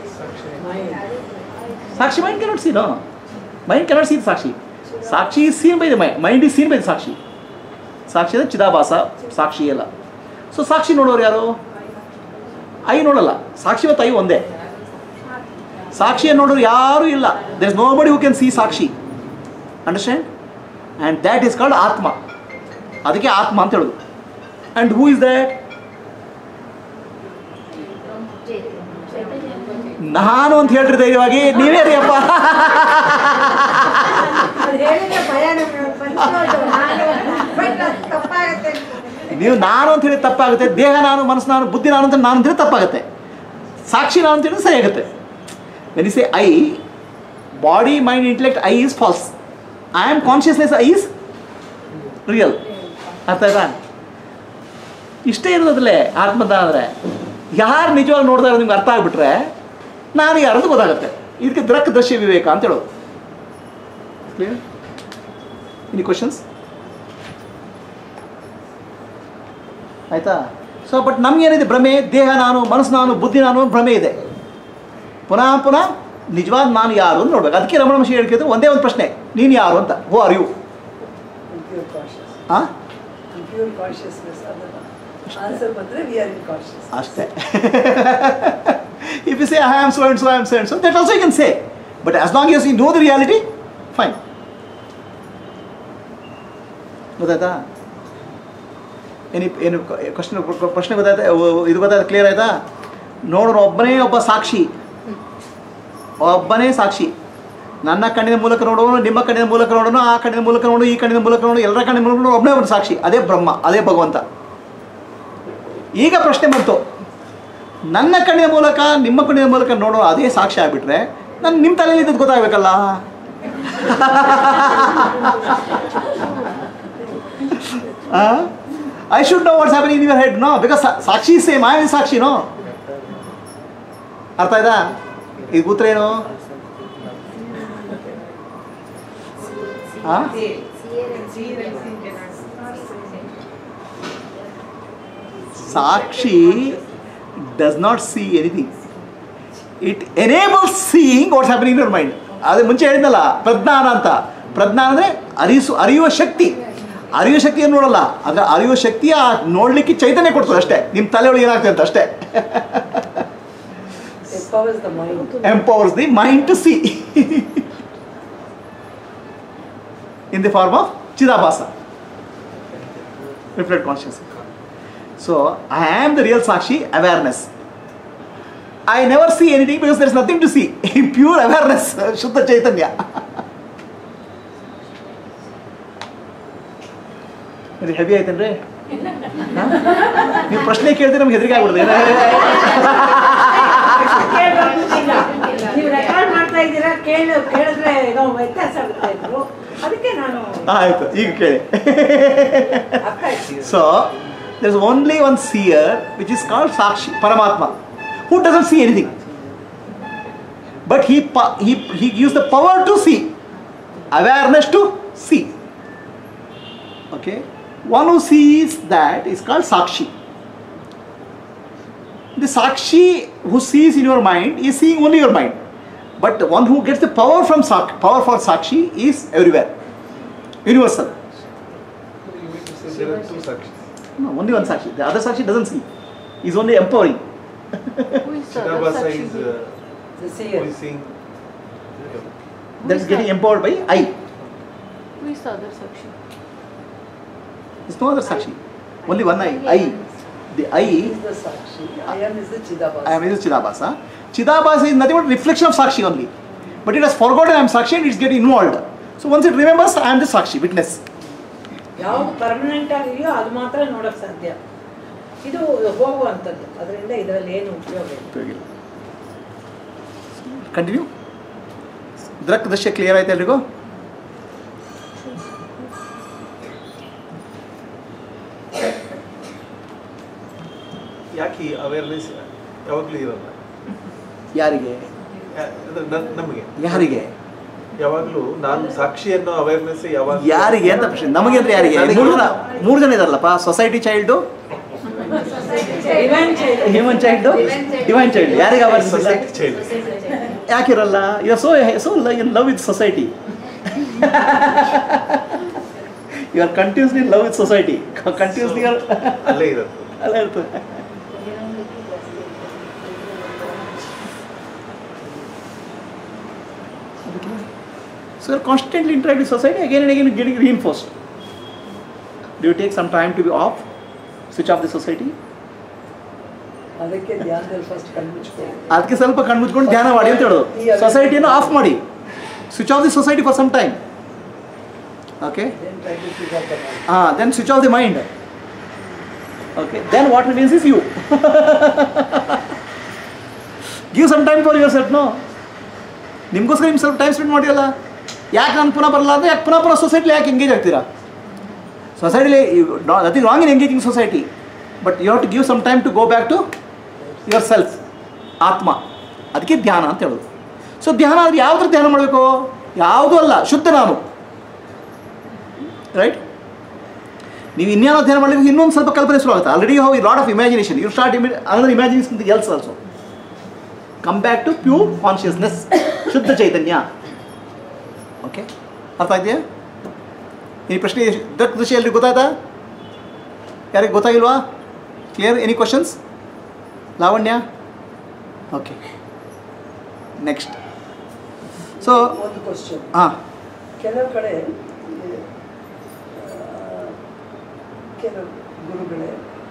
S1: sakshi mind cannot see no mind cannot see sakshi sakshi is seen by the mind mind is seen by the sakshi ಸಾಕ್ಷಿ ಅಂದರೆ ಚಿದಾಭಾಸ ಸಾಕ್ಷಿ ಎಲ್ಲ ಸೊ ಸಾಕ್ಷಿ ನೋಡೋರು ಯಾರು ಐ ನೋಡಲ್ಲ ಸಾಕ್ಷಿ ಮತ್ತು ಐ ಒಂದೇ ಸಾಕ್ಷಿಯನ್ನು ನೋಡೋರು ಯಾರೂ ಇಲ್ಲ there is no body who can see sakshi understand and that is called atma ಅದಕ್ಕೆ ಆತ್ಮ ಅಂತ ಹೇಳೋದು ಆ್ಯಂಡ್ ಹೂ ಇಸ್ ದ್ಯಾಟ್ ನಾನು ಅಂತ ಹೇಳ್ರಿ ಧೈರ್ಯವಾಗಿ ನೀವೇ ರೀ ಅಪ್ಪ
S4: ಅದು ಹೇಳಿದ್ರೆ ಭಯ ನಮ್ಗೆ ಬಂತು ನಾನು ಬಟ್ ಅದು ತಪ್ಪಾಗತ್ತೆ ಅನ್ಕೊಂಡೆ.
S1: ನೀವು ನಾನು ಅಂತ ಹೇಳಿ ತಪ್ಪಾಗುತ್ತೆ ದೇಹ ನಾನು ಮನಸ್ಸು ನಾನು ಬುದ್ಧಿ ನಾನು ಅಂತ ನಾನು ಅಂತೇಳಿ ತಪ್ಪಾಗುತ್ತೆ ಸಾಕ್ಷಿ ನಾನು ಅಂತ ಹೇಳಿದ್ರೆ ಸರಿ ಆಗುತ್ತೆ when say I body mind intellect I is false I am consciousness I is real ಅರ್ಥ ಆಯ್ತಾ ಇಷ್ಟೇ ಇರೋದಲ್ಲೇ ಆತ್ಮದ ಅಂದರೆ ಯಾರು ನಿಜವಾಗಿ ನೋಡ್ತಾ ಇರೋದು ನಿಮ್ಗೆ ಅರ್ಥ ಆಗಿಬಿಟ್ರೆ ನಾನು ಯಾರದು ಗೊತ್ತಾಗುತ್ತೆ ಇದಕ್ಕೆ ದೃಕ್ ದೃಶ್ಯ ವಿವೇಕ ಅಂತ ಹೇಳೋದು ಕ್ಲಿಯರ್ ಎನಿ ಕ್ವಶನ್ಸ್ ಆಯಿತಾ ಸೊ ಬಟ್ ನಮಗೇನಿದೆ ಭ್ರಮೆ ದೇಹ ನಾನು ಮನಸ್ಸು ನಾನು ಬುದ್ಧಿ ನಾನು ಅನ್ನೋ ಭ್ರಮೆ ಇದೆ ಪುನಃ ಪುನಃ ನಿಜವಾದ ನಾನು ಯಾರು ಅಂತ ನೋಡ್ಬೇಕು ಅದಕ್ಕೆ ರಮಣ ಮಹರ್ಷಿ ಹೇಳ್ತಿದ್ರು ಒಂದೇ ಒಂದು ಪ್ರಶ್ನೆ ನೀನು ಯಾರು ಅಂತ who are you
S5: Pure cautious.
S1: ಹಾಂ
S5: Pure cautiousness ಅದಲ್ಲ ಆನ್ಸರ್ ಬಂದ್ರೆ ವಿ ಆರ್ ಇನ್ ಕಾಶಿಯಸ್
S1: ಅಷ್ಟೇ if you say I am so and so, I am so and so, that also you can say. But as long as you know the reality, fine. ಗೊತ್ತಾಯ್ತಾ ಏನಿ ಏನು question ಪ್ರಶ್ನೆ ಗೊತ್ತಾಯ್ತಾ ಅವ್- ಇದು ಗೊತ್ತಾಯ್ತಾ clear ಆಯ್ತಾ ನೋಡೋರು ಒಬ್ಬನೇ ಒಬ್ಬ ಸಾಕ್ಷಿ ಒಬ್ಬನೇ ಸಾಕ್ಷಿ ನನ್ನ ಕಣ್ಣಿನ ಮೂಲಕ ನೋಡೋನು ನಿಮ್ಮ ಕಣ್ಣಿನ ಮೂಲಕ ನೋಡೋನು ಆ ಕಣ್ಣಿನ ಮೂಲಕ ನೋಡು ಈ ಕಣ್ಣಿನ ಮೂಲಕ ನೋಡು ಎಲ್ಲರ ಕಣ್ಣಿನ ಮೂಲಕ ನೋಡು ಒಬ್ಬನೇ ಒಂದು ಸಾಕ್ಷಿ ಅದೇ ಬ್ರಹ್ಮ ಅದೇ ಭಗವಂತ ಈಗ ಪ್ರಶ್ನೆ ಬಂತು ನನ್ನ ಕಣ್ಣಿನ ಮೂಲಕ ನಿಮ್ಮ ಕಣ್ಣಿನ ಮೂಲಕ ನೋಡೋ ಅದೇ ಸಾಕ್ಷಿ ಆಗ್ಬಿಟ್ರೆ ನಾನು ನಿಮ್ಮ ತಲೆಯಲ್ಲಿ ಇದ್ದದ್ದು ಗೊತ್ತಾಗಬೇಕಲ್ಲ I should know what's happening in your head no because sakshi same I sakshi no ಅರ್ಥ ಆಯ್ತಾ ಇದು ಉತ್ತರ ಏನು ಆ? Sakshi does not see anything it enables seeing what's happening your mind ಅದು ಮುಂಚೆ ಹೇಳಿದ್ನಲ್ಲ ಪ್ರಜ್ಞಾನ ಅಂತ ಪ್ರಜ್ಞಾನ ಅಂದರೆ ಅರಿಸು ಅರಿಯುವ ಶಕ್ತಿ ಅರಿಯುವ ಶಕ್ತಿಯನ್ನು ನೋಡಲ್ಲ ಆದರೆ ಅರಿಯುವ ಶಕ್ತಿಯ ನೋಡಲಿಕ್ಕೆ ಚೈತನ್ಯ ಕೊಡ್ತದೆ ಅಷ್ಟೇ ನಿಮ್ಮ ತಲೆ ಒಳಗೆ ಏನಾಗ್ತದೆ ಅಂತ ಅಷ್ಟೇ
S5: Empowers the mind.
S1: empowers the mind to see in the form of Chidabhasa, reflect consciousness. So, I am the real Sakshi, awareness. I never see anything because there is nothing to see. Pure awareness, Shuddha Chaitanya. Very heavy ಆಯ್ತೇನ್ರಿ ನೀವು ಪ್ರಶ್ನೆ ಕೇಳಿದ್ರೆ ನಮ್ಗೆ ಹೆದರಿಕೆ ಆಗ್ಬಿಡ್ದೆ
S4: ನೀವು record ಮಾಡ್ತಾ ಇದ್ದೀರಾ ಕೇಳಿ ಕೇಳಿದ್ರೆ ಏನೋ ವ್ಯತ್ಯಾಸ ಆಗುತ್ತೆ ಇದ್ರು ಅದಕ್ಕೆ ನಾನು
S1: ಆಯ್ತು ಈಗ ಕೇಳಿ
S5: ಅರ್ಥ ಆಯ್ತು
S1: so there is only one seer which is called sakshi paramatma who doesn't see anything but he he he gives the power to see awareness to see okay one who sees that is called sakshi the sakshi who sees in your mind is seeing only your mind but the one who gets the power from sak power for sakshi is everywhere universal
S2: You mean to say there are two sakshis.
S1: No, only one Sakshi. The other Sakshi doesn't see. He's only empowering.
S3: Who is the other
S2: Chidabhasa
S3: Sakshi?
S2: is, uh,
S5: The
S2: who
S5: seer.
S2: is seeing.
S1: That's getting empowered by I.
S3: Who is the other Sakshi?
S1: There's no other Sakshi. Only one I. I. The I,
S5: He is the Sakshi. I am is the Chidabhasa.
S1: I am is Chidabhasa. Chidabhasa is nothing but reflection of Sakshi only. But it has forgotten I am Sakshi and it's getting involved. So once it remembers, I am the Sakshi, witness.
S4: ಯಾವ್ದು permanent ಆಗಿದೆಯೋ ಅದು ಮಾತ್ರ ನೋಡಕ್ ಸಾಧ್ಯ ಇದು ಹೋಗುವಂಥದ್ದು ಅದರಿಂದ ಇದರಲ್ಲಿ ಏನು ಉಪಯೋಗ ಇಲ್ಲ
S1: ಕಂಟಿನ್ಯೂ ದೃಕ್ ದೃಶ್ಯ ಕ್ಲಿಯರ್ ಆಯ್ತು ಎಲ್ರಿಗೂ
S2: ಯಾಕೆ ಈ ಅವೇರ್ನೆಸ್ ಯಾವಾಗಲೂ ಇರಲ್ಲ
S1: ಯಾರಿಗೆ
S2: ಯಾ- ಅದು ನನ್- ನಮಗೆ
S1: ಯಾರಿಗೆ
S2: ಯಾವಾಗಲೂ ನಾನು ಸಾಕ್ಷಿ ಅನ್ನೋ ಅವೇರ್ನೆಸ್ ಯಾವಾಗ
S1: ಯಾರಿಗೆ ಅಂತ ಪ್ರಶ್ನೆ ನಮಗೆ ಅಂದ್ರೆ ಯಾರಿಗೆ
S2: ನನಗೆ.
S1: ಮೂರು ಜನ ಮೂರು ಜನ ಇದಾರಲ್ಲಪ್ಪ society child
S4: Divine child.
S1: Human child divine child ಯಾರಿಗೆ ಅವೇರ್ನೆಸ್
S2: ಸೊಸೈಟಿ ಚೈಲ್ಡ್
S1: ಯಾಕಿರಲ್ಲ you so so in love with society you are continuously in love with society continuously
S2: ಅಲ್ಲೇ ಇರುತ್ತೆ
S1: ಅಲ್ಲ ಇರ್ತದೆ So you're constantly interacting with society again and again getting reinforced. Do you take some time to be off? Switch off the society?
S5: ಅದಕ್ಕೆ ಧ್ಯಾನದಲ್ಲಿ first ಕಣ್ಮುಚ್ಕೊಳ್ಳಿ
S1: ಅದಕ್ಕೆ ಸ್ವಲ್ಪ ಕಣ್ಮುಚ್ಕೊಂಡು ಧ್ಯಾನ ಮಾಡಿ ಅಂತ ಹೇಳೋದು ಸೊಸೈಟಿಯನ್ನು ಆಫ್ ಮಾಡಿ switch off the society for some time okay
S5: then try to figure the mind
S1: Ah, then switch off the mind. Okay, then what remains is you. Give some time for yourself, no? ನಿಮಗೋಸ್ಕರ ನಿಮ್ಗೆ ಸ್ವಲ್ಪ time spend ಮಾಡಿರಲ್ಲ ಯಾಕೆ ನಾನು ಪುನಃ ಬರಲ್ಲ ಅಂದರೆ ಯಾಕೆ ಪುನಃ ಪುನಃ ಸೊಸೈಟಿಲಿ ಯಾಕೆ ಎಂಗೇಜ್ ಆಗ್ತೀರಾ ಸೊಸೈಟಿಲಿ nothing wrong in engaging society but you have to give some time to go back to your self atma ಅದಕ್ಕೆ ಧ್ಯಾನ ಅಂತ ಹೇಳೋದು ಸೊ ಧ್ಯಾನ ಅಂದರೆ ಯಾವುದ್ರ ಧ್ಯಾನ ಮಾಡಬೇಕು ಯಾವುದೂ ಅಲ್ಲ ಶುದ್ಧ ನಾನು ರೈಟ್ ನೀವು ಇನ್ಯಾವ ಧ್ಯಾನ ಮಾಡಲಿಕ್ಕೆ ಇನ್ನೊಂದು ಸ್ವಲ್ಪ ಕಲ್ಪನೆ ಶುರು ಆಗುತ್ತೆ already how lot of imagination you start ಇಮಿ another imagining something else also come back to pure consciousness shuddha chaitanya okay ಅರ್ಥ ಇದೆಯಾ ಈ ಪ್ರಶ್ನೆ ದಕ್ ದೃಶ್ಯ ಎಲ್ರಿಗೆ ಗೊತ್ತಾಯ್ತಾ ಯಾರಿಗೆ ಗೊತ್ತಾಗಿಲ್ವಾ clear any questions Lavanya okay next so
S5: ಒಂದು ಕ್ವಶನ್
S1: ಹಾಂ
S5: ಕೆಲವು ಕಡೆ ಆ, ಕೆಲವು ಗುರುಗಳೇ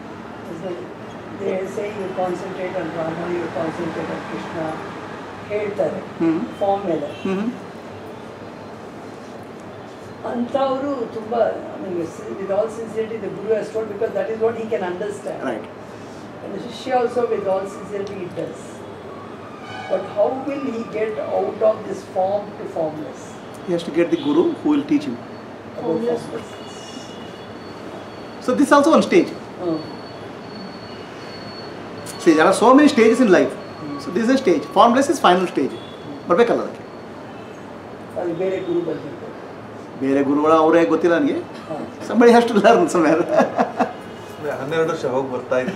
S5: say you concentrate on Rama you concentrate on Krishna ಹೇಳ್ತಾರೆ
S1: ಹ್ಞೂ
S5: ಫಾರ್ಮ್ ಮೇಲೆ
S1: ಹ್ಞೂ
S5: ಅಂಥವರು ತುಂಬ with all sincerity the guru has told because that is what he can understand
S1: right
S5: And the Shishya also with all sincerity it does. But how will he get out of this form to formless?
S1: He has to get the guru who will teach him.
S5: About
S3: Formless.
S5: formlessness.
S1: So this is also one stage.
S5: Uh,
S1: See, there are so many stages in life. So this is a stage. Formless is final stage. ಬರ್ಬೇಕಲ್ಲ ಅದಕ್ಕೆ
S5: ಅದು ಬೇರೆ ಗುರು ಬಂದಿದ್ದು
S1: ಬೇರೆ ಗುರುಗಳ ಅವರೇ ಗೊತ್ತಿಲ್ಲ ನನಗೆ
S5: ಹಾಂ
S1: ಸಂಬಳಿ ಅಷ್ಟು ಲರ್ನ್ ಸಮ್ಯಾರ್
S2: ಹನ್ನೆರಡು ವರ್ಷ ಹೋಗಿ ಬರ್ತಾ ಇತ್ತು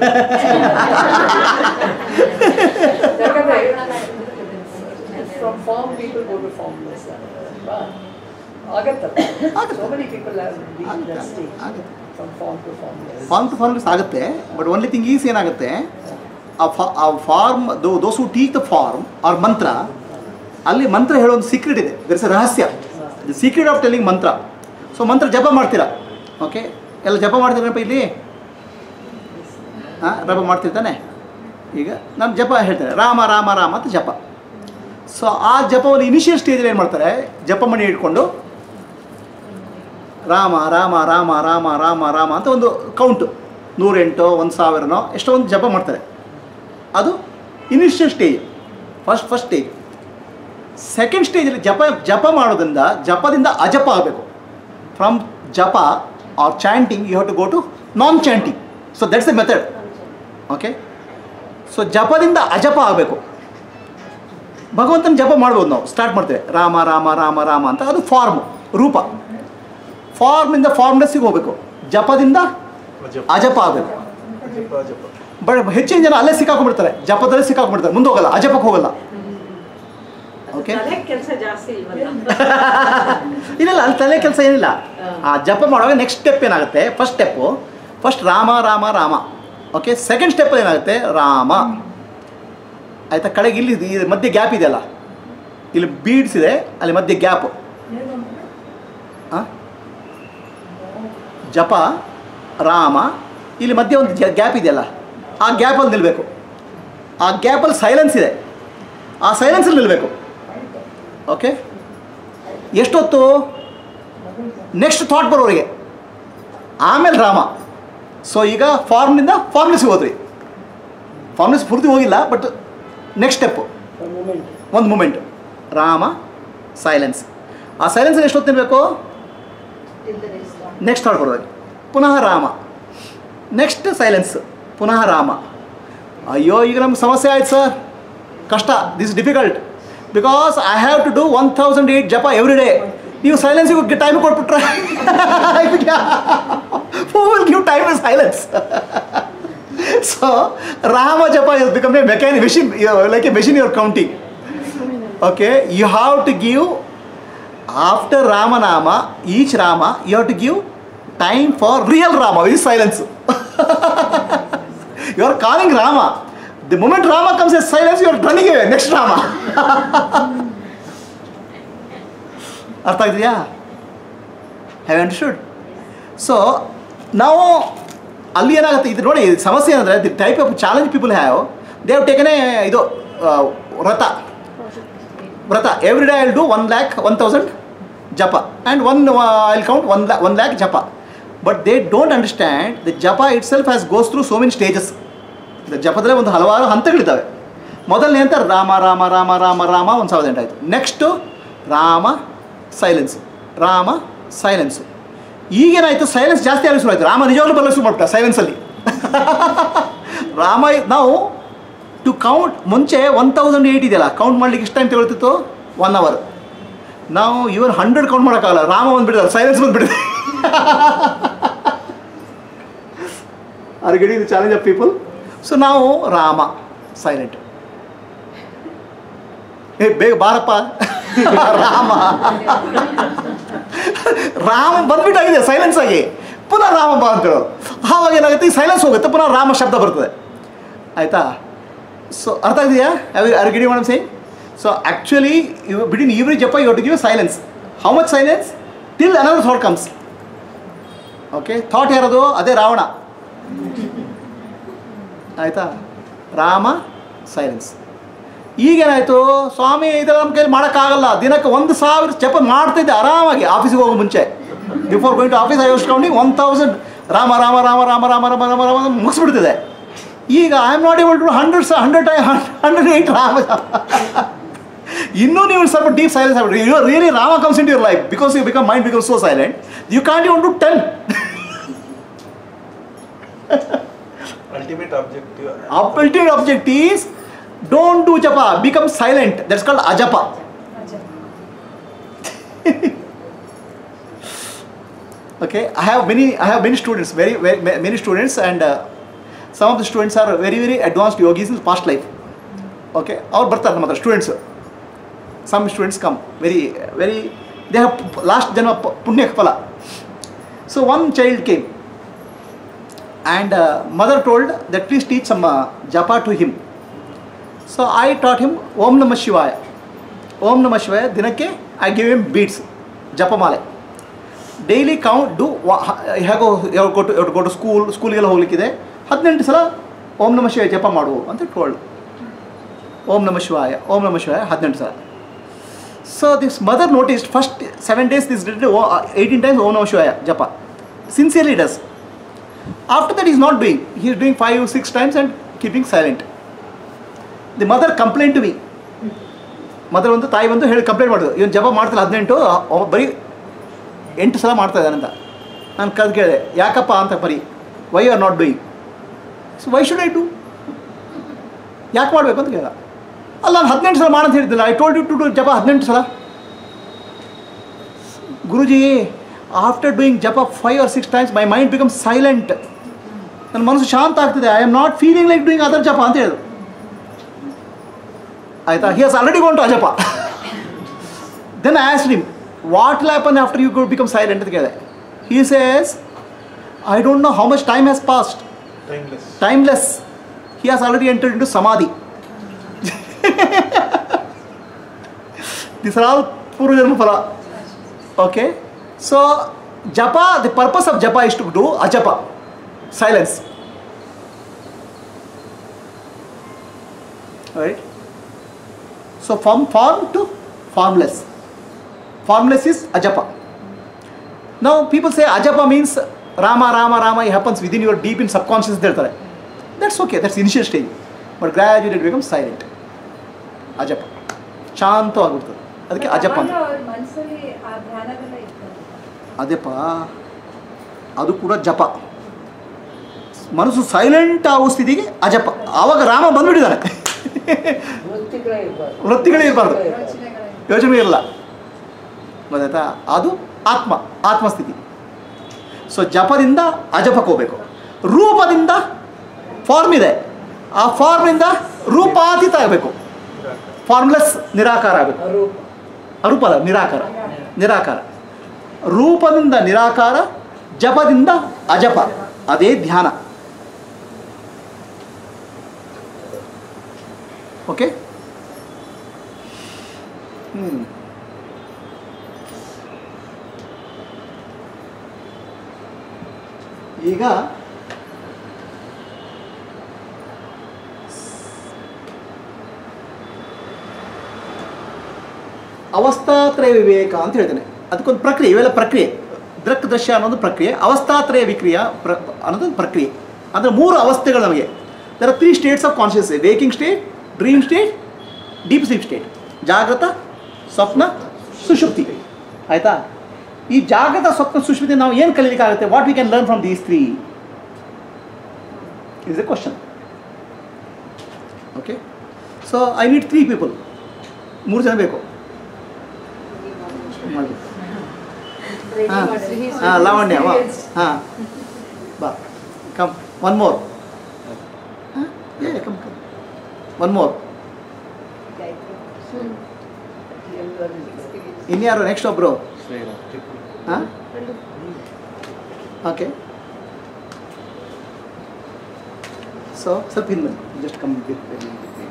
S5: ಯಾಕಂದ್ರೆ from form people go to formless ಆಗತ್ತಲ್ಲ
S1: ಆಗತ್ತೆ.
S5: So many people have been that stage
S1: ಆಗುತ್ತೆ
S5: from form to formless
S1: form to formless ಆಗುತ್ತೆ ಬಟ್ ಓನ್ಲಿ ಥಿಂಗ್ ಈಸ್ ಏನಾಗುತ್ತೆ ಆ ಫಾ ಆ ಫಾರ್ಮ್ ದೋ ದೋಸ್ ಹು ಟೀಚ್ ದ ಫಾರ್ಮ್ ಅವ್ರ ಮಂತ್ರ ಅಲ್ಲಿ ಮಂತ್ರ ಹೇಳೋ ಒಂದು ಸೀಕ್ರೆಟ್ ಇದೆ ದರ್ಸ್ ರಹಸ್ಯ the secret of telling mantra so ಮಂತ್ರ ಜಪ ಮಾಡ್ತೀರಾ ಓಕೆ ಎಲ್ಲ ಜಪ ಮಾಡ್ತೀರಪ್ಪ ಇಲ್ಲಿ ಹಾಂ ಜಪ ಮಾಡ್ತಿರ್ತಾನೆ ಈಗ ನಾನು ಜಪ ಹೇಳ್ತೇನೆ ರಾಮ ರಾಮ ರಾಮ ಅಂತ ಜಪ ಸೊ ಆ ಜಪವನ್ನು ಇನಿಷಿಯಲ್ ಸ್ಟೇಜಲ್ಲಿ ಏನು ಮಾಡ್ತಾರೆ ಜಪ ಮಣಿ ಇಟ್ಕೊಂಡು ರಾಮ ರಾಮ ರಾಮ ರಾಮ ರಾಮ ರಾಮ ಅಂತ ಒಂದು ಕೌಂಟು ನೂರೆಂಟು ಒಂದು ಸಾವಿರನೋ ಎಷ್ಟೋ ಒಂದು ಜಪ ಮಾಡ್ತಾರೆ ಅದು initial stage first first stage second ಸ್ಟೇಜಲ್ಲಿ ಜಪ ಜಪ ಮಾಡೋದ್ರಿಂದ ಜಪದಿಂದ ಅಜಪ ಆಗಬೇಕು from japa or chanting you have to go to non chanting so that's a method okay so ಜಪದಿಂದ ಅಜಪ ಆಗಬೇಕು ಭಗವಂತನ ಜಪ ಮಾಡ್ಬೋದು ನಾವು ಸ್ಟಾರ್ಟ್ ಮಾಡ್ತೇವೆ ರಾಮ ರಾಮ ರಾಮ ರಾಮ ಅಂತ ಅದು ಫಾರ್ಮ್ ರೂಪ ಫಾರ್ಮಿಂದ ಫಾರ್ಮ್ಲೆಸ್ಸಿಗೆ ಹೋಗಬೇಕು ಜಪದಿಂದ
S2: ಅಜಪ
S1: ಅಜಪ ಆಗಬೇಕು
S2: ಅಜಪ ಅಜಪ
S1: ಬಟ್ ಹೆಚ್ಚಿನ ಜನ ಅಲ್ಲೇ ಸಿಕ್ಕಾಕೊಂಡ್ಬಿಡ್ತಾರೆ ಜಪದಲ್ಲೇ ಸಿಕ್ಕಾಕೊಂಡ್ಬಿಡ್ತಾರೆ ಮುಂದೆ ಹೋಗಲ್ಲ ಅಜಪಕ್ಕೆ ಹೋಗಲ್ಲ ಓಕೆ
S4: ತಲೆ ಕೆಲಸ ಜಾಸ್ತಿ ಇಲ್ವಲ್ಲ
S1: ಇಲ್ಲ ಅಲ್ಲಿ ತಲೆ ಕೆಲಸ ಏನಿಲ್ಲ ಆ ಜಪ ಮಾಡುವಾಗ ನೆಕ್ಸ್ಟ್ ಸ್ಟೆಪ್ ಏನಾಗುತ್ತೆ first step first Rama Rama Rama okay second ಸ್ಟೆಪ್ಪಲ್ಲಿ ಏನಾಗುತ್ತೆ ರಾಮ ಆಯಿತಾ ಕಡೆಗೆ ಇಲ್ಲಿ ಈ ಮಧ್ಯೆ ಗ್ಯಾಪ್ ಇದೆಯಲ್ಲ ಇಲ್ಲಿ ಬೀಡ್ಸ್ ಇದೆ ಅಲ್ಲಿ ಮಧ್ಯೆ ಗ್ಯಾಪು ಜಪ ರಾಮ ಇಲ್ಲಿ ಮಧ್ಯೆ ಒಂದು ಗ್ಯಾಪ್ ಇದೆಯಲ್ಲ ಆ ಗ್ಯಾಪಲ್ಲಿ ನಿಲ್ಲಬೇಕು ಆ ಗ್ಯಾಪಲ್ಲಿ ಸೈಲೆನ್ಸ್ ಇದೆ ಆ ಸೈಲೆನ್ಸಲ್ಲಿ ನಿಲ್ಲಬೇಕು ಓಕೆ ಎಷ್ಟೊತ್ತು ನೆಕ್ಸ್ಟ್ ಥಾಟ್ ಬರೋರಿಗೆ ಆಮೇಲೆ ರಾಮ ಸೊ ಈಗ ಫಾರ್ಮ್ನಿಂದ ಫಾರ್ಮ್ಲೆಸ್ಗೆ ಹೋದ್ರಿ ಫಾರ್ಮ್ಲೆಸ್ ಪೂರ್ತಿ ಹೋಗಿಲ್ಲ ಬಟ್ ನೆಕ್ಸ್ಟ್ ಸ್ಟೆಪ್ಪು
S5: ಮೂಮೆಂಟ್
S1: ಒಂದು ಮೂಮೆಂಟ್ ರಾಮ ಸೈಲೆನ್ಸ್ ಆ ಸೈಲೆನ್ಸ್ ಎಷ್ಟೊತ್ತು ನಿಲ್ಲಬೇಕು ನೆಕ್ಸ್ಟ್ ಥಾಟ್ ಬರೋರಿಗೆ ಪುನಃ ರಾಮ ನೆಕ್ಸ್ಟ್ ಸೈಲೆನ್ಸ್ ಪುನಃ ರಾಮ ಅಯ್ಯೋ ಈಗ ನಮ್ಗೆ ಸಮಸ್ಯೆ ಆಯ್ತು ಸರ್ ಕಷ್ಟ this difficult because I have to do one thousand eight japa every day ನೀವು ಸೈಲೆನ್ಸಿಗೆ ಟೈಮ್ ಕೊಟ್ಬಿಟ್ರೆ who will give time is silence so Rama japa is become a mechanic machine like a machine your counting okay you have to give after ramanama each rama you have to give time for real rama which is silence you are calling rama the moment rama comes as silence you are running away next rama ಅರ್ಥ ಆಗಿದೆಯಾ have understood so ನಾವು ಅಲ್ಲಿ ಏನಾಗುತ್ತೆ ಇದು ನೋಡಿ ಸಮಸ್ಯೆ ಏನಂದರೆ the type of challenge people have they have taken a ಇದು ಆ, ವ್ರತ ವ್ರತ every day I'll do one lakh one thousand japa and one I'll count one ಲ್ಯಾ one lakh japa but they don't understand the japa itself has goes through so many stages the ಜಪದಲ್ಲೇ ಒಂದು ಹಲವಾರು ಹಂತಗಳಿದ್ದಾವೆ ಮೊದಲನೇ ಅಂತ ರಾಮ ರಾಮ ರಾಮ ರಾಮ ರಾಮ ಒಂದು ಸಾವಿರದ ಎಂಟಾಯಿತು next Rama silence Rama silence ಈಗೇನಾಯಿತು ಸೈಲೆನ್ಸ್ ಜಾಸ್ತಿ ಆಗಲಿ ಶುರು ಆಯಿತು ರಾಮ ನಿಜವಾಗ್ಲೂ ಬರಲು ಶುರು ಮಾಡ್ಬಿಟ್ಟ ಸೈಲೆನ್ಸಲ್ಲಿ ರಾಮ ನಾವು ಟು ಕೌಂಟ್ ಮುಂಚೆ ಒನ್ ತೌಸಂಡ್ ಏಯ್ಟ್ ಇದೆಯಲ್ಲ ಕೌಂಟ್ ಮಾಡ್ಲಿಕ್ಕೆ ಎಷ್ಟು ಟೈಮ್ ತಗೊಳ್ತಿತ್ತು ಒನ್ ಅವರ್ ನಾವು ಇವನ್ ಹಂಡ್ರೆಡ್ ಕೌಂಟ್ ಮಾಡೋಕ್ಕಾಗಲ್ಲ ರಾಮ ಬಂದ್ಬಿಟ್ಟಿದ್ದಾರೆ ಸೈಲೆನ್ಸ್ ಬಂದ್ಬಿಟ್ಟಿದೆ are getting the challenge of people so ನಾವು ರಾಮ ಸೈಲೆಂಟ್ ಏ ಬೇಗ ಬಾರಪ್ಪ ರಾಮ ರಾಮ ಬಂದ್ಬಿಟ್ಟಾಗಿದೆ ಸೈಲೆನ್ಸ್ ಆಗಿ ಪುನಃ ರಾಮ ಬಾ ಅಂತ ಹೇಳೋರು ಆವಾಗ ಏನಾಗುತ್ತೆ ಈ ಸೈಲೆನ್ಸ್ ಹೋಗುತ್ತೆ ಪುನಃ ರಾಮ ಶಬ್ದ ಬರ್ತದೆ ಆಯಿತಾ ಸೊ ಅರ್ಥ ಆಗಿದೆಯಾ are getting what same so actually between every japa you to give silence how much silence till another thought comes okay thought ಯಾರದು ಅದೇ ರಾವಣ ಆಯಿತಾ ರಾಮ ಸೈಲೆನ್ಸ್ ಈಗೇನಾಯಿತು ಸ್ವಾಮಿ ಇದೆಲ್ಲ ನಮ್ಮ ಕೈಲಿ ಮಾಡೋಕ್ಕಾಗಲ್ಲ ದಿನಕ್ಕೆ ಒಂದು ಸಾವಿರ ಜಪ ಮಾಡ್ತಿದ್ದೆ ಆರಾಮಾಗಿ ಆಫೀಸಿಗೆ ಹೋಗೋ ಮುಂಚೆ before going to office I was counting one thousand Rama Rama Rama Rama Rama Rama Rama Rama ಅಂತ ಮುಗಿಸ್ಬಿಡ್ತಿದೆ ಈಗ I am not able to hundred hundred ಟೈ ಹಂಡ್ರೆಡ್ ಏಯ್ಟ್ ರಾಮ ಇನ್ನೂ ನೀವು ಸ್ವಲ್ಪ ಡೀಪ್ ಸೈಲೆನ್ಸ್ ಆಗ್ಬಿಟ್ರಿ you really Rama comes in your life because you become mind become so silent you can you to ten
S2: ultimate objective
S1: ultimate object is don't do japa become silent that's called ajapa okay i have many i have many students very, very ma- many students and uh, some of the students are very very advanced yogis in past life okay ಅವ್ರು ಬರ್ತಾರೆ ನಮ್ಮ ಹತ್ರ students some students come very very they have lost ಜನ್ಮ ಪ- ಪುಣ್ಯ ಫಲ so one child came and uh, mother told that please teach some uh, japa to him so i taught him om namah shivaya om namah shivaya ದಿನಕ್ಕೆ i gave him beads ಜಪಮಾಲೆ daily count do ಹೇಗೋ go to go to school ಸ್ಕೂಲಿಗೆಲ್ಲ ಹೋಗ್ಲಿಕ್ಕಿದೆ ಹದಿನೆಂಟು ಸಲ ಓಂ ನಮ ಶಿವಾಯ ಜಪ ಮಾಡು ಅಂತ ಟೋಲ್ಡ್ ಓಂ ನಮ ಶಿವಾಯ ಓಂ ನಮ ಶಿವಾಯ ಹದಿನೆಂಟು ಸಲ so this mother noticed first seven days this did eighteen times ಓಂ ನಮ ಶಿವಾಯ japa sincerely does After that, he is not doing. He is doing five, six times and keeping silent. The mother complained to me. Mother ಒಂದು ತಾಯಿ ಬಂದು ಹೇಳಿ complaint ಮಾಡಿದ್ರು ಇವನು ಜಪ ಮಾಡ್ತಿಲ್ಲ ಹದಿನೆಂಟು ಅವ ಬರೀ ಎಂಟು ಸಲ ಮಾಡ್ತಾ ಇದ್ದಾನಂತ ನಾನು ಕದ್ ಕೇಳಿದೆ ಯಾಕಪ್ಪ ಅಂತ ಬರೀ why are not doing so why should I do ಯಾಕೆ ಮಾಡಬೇಕು ಅಂತ ಕೇಳಿದ ಅಲ್ಲ ನಾನು ಹದಿನೆಂಟು ಸಲ ಮಾಡಂತ ಹೇಳಿದ್ದಿಲ್ಲ I told you to do japa ಹದಿನೆಂಟು ಸಲ guruji after doing japa five or six times my mind become silent ನನ್ನ ಮನಸ್ಸು ಶಾಂತ ಆಗ್ತಿದೆ I am not feeling like doing other japa ಅಂತ ಹೇಳಿದ್ರು ಆಯ್ತಾ he has already gone to ajapa then I asked him what ಲ್ಯಾಪನ್ after you good become silent ಅಂತ ಕೇಳಿದೆ he says I don't know how much time has passed
S2: timeless
S1: timeless he has already entered into samadhi this are all ಪೂರ್ವಜನ್ಮ ಫಲ okay so japa the purpose of japa is to do ajapa silence right so form form to formless formless is ajapa ನಾವು people say ajapa means Rama Rama Rama ಈ happens within your deep in subconscious ಅಂತ ಹೇಳ್ತಾರೆ that's okay that's initial stage but graduate become silent ajapa ಶಾಂತವಾಗ್ಬಿಡ್ತದೆ ಅದಕ್ಕೆ ಅಜಪ ಅಂತ
S6: ಅವ್ರ ಮನಸ್ಸಲ್ಲಿ ಆ ಧ್ಯಾನವೆಲ್ಲ ಇರ್ತದೆ
S1: ಅದೇಪ್ಪ ಅದು ಕೂಡ ಜಪ ಮನಸ್ಸು ಸೈಲೆಂಟ್ ಆಗೋ ಸ್ಥಿತಿಗೆ ಅಜಪ ಆವಾಗ ರಾಮ ಬಂದ್ಬಿಟ್ಟಿದ್ದಾನೆ
S4: ವೃತ್ತಿಗಳೇ ಇರ್ಬಾರ್ದು
S1: ವೃತ್ತಿಗಳೇ ಇರಬಾರ್ದು
S6: ಯೋಚನೆಗಳೇ
S1: ಯೋಚನೆ ಇರಲ್ಲ ಗೊತ್ತಾಯ್ತಾ ಅದು ಆತ್ಮ ಆತ್ಮಸ್ಥಿತಿ ಸೊ ಜಪದಿಂದ ಅಜಪಕ್ಕೆ ಹೋಗ್ಬೇಕು ರೂಪದಿಂದ ಫಾರ್ಮ್ ಇದೆ ಆ ಫಾರ್ಮಿಂದ ರೂಪಾತೀತ ಆಗಬೇಕು ಫಾರ್ಮ್ಲೆಸ್ ನಿರಾಕಾರ ಆಗಬೇಕು
S4: ಅರೂಪ
S1: ಅರೂಪ ಅಲ್ಲ ನಿರಾಕಾರ ನಿರಾಕಾರ ರೂಪದಿಂದ ನಿರಾಕಾರ ಜಪದಿಂದ ಅಜಪ ಅದೇ ಧ್ಯಾನ ಓಕೆ ಹ್ಞೂ ಈಗ ಅವಸ್ಥಾತ್ರಯ ವಿವೇಕ ಅಂತ ಹೇಳ್ತೇನೆ ಅದಕ್ಕೊಂದು ಪ್ರಕ್ರಿಯೆ ಇವೆಲ್ಲ ಪ್ರಕ್ರಿಯೆ ದೃಕ್ ದೃಶ್ಯ ಅನ್ನೋದು ಪ್ರಕ್ರಿಯೆ ಅವಸ್ಥಾತ್ರಯ ವಿಕ್ರಿಯ ಪ್ರ ಅನ್ನೋದೊಂದು ಪ್ರಕ್ರಿಯೆ ಅಂದರೆ ಮೂರು ಅವಸ್ಥೆಗಳು ನಮಗೆ there are three states of conscious waking state dream state deep sleep state ಜಾಗೃತ ಸ್ವಪ್ನ ಸುಷುಪ್ತಿ ಆಯಿತಾ ಈ ಜಾಗೃತ ಸ್ವಪ್ನ ಸುಷುಪ್ತಿ ನಾವು ಏನು ಕಲೀಲಿಕ್ಕಾಗುತ್ತೆ what we can learn from these three is a question okay so I need three people ಮೂರು ಜನ ಬೇಕು ಮಾಡಬೇಕು ಹಾಂ ಹಾಂ ಲಾವಣ್ಯ ವಾ ಹಾಂ ಬಾ come one more come come one more ಇನ್ಯಾರು ನೆಕ್ಸ್ಟ್ ಒಬ್ಬರು ಹಾಂ ಓಕೆ ಸೊ ಸ್ವಲ್ಪ ಹಿಂದೆ just come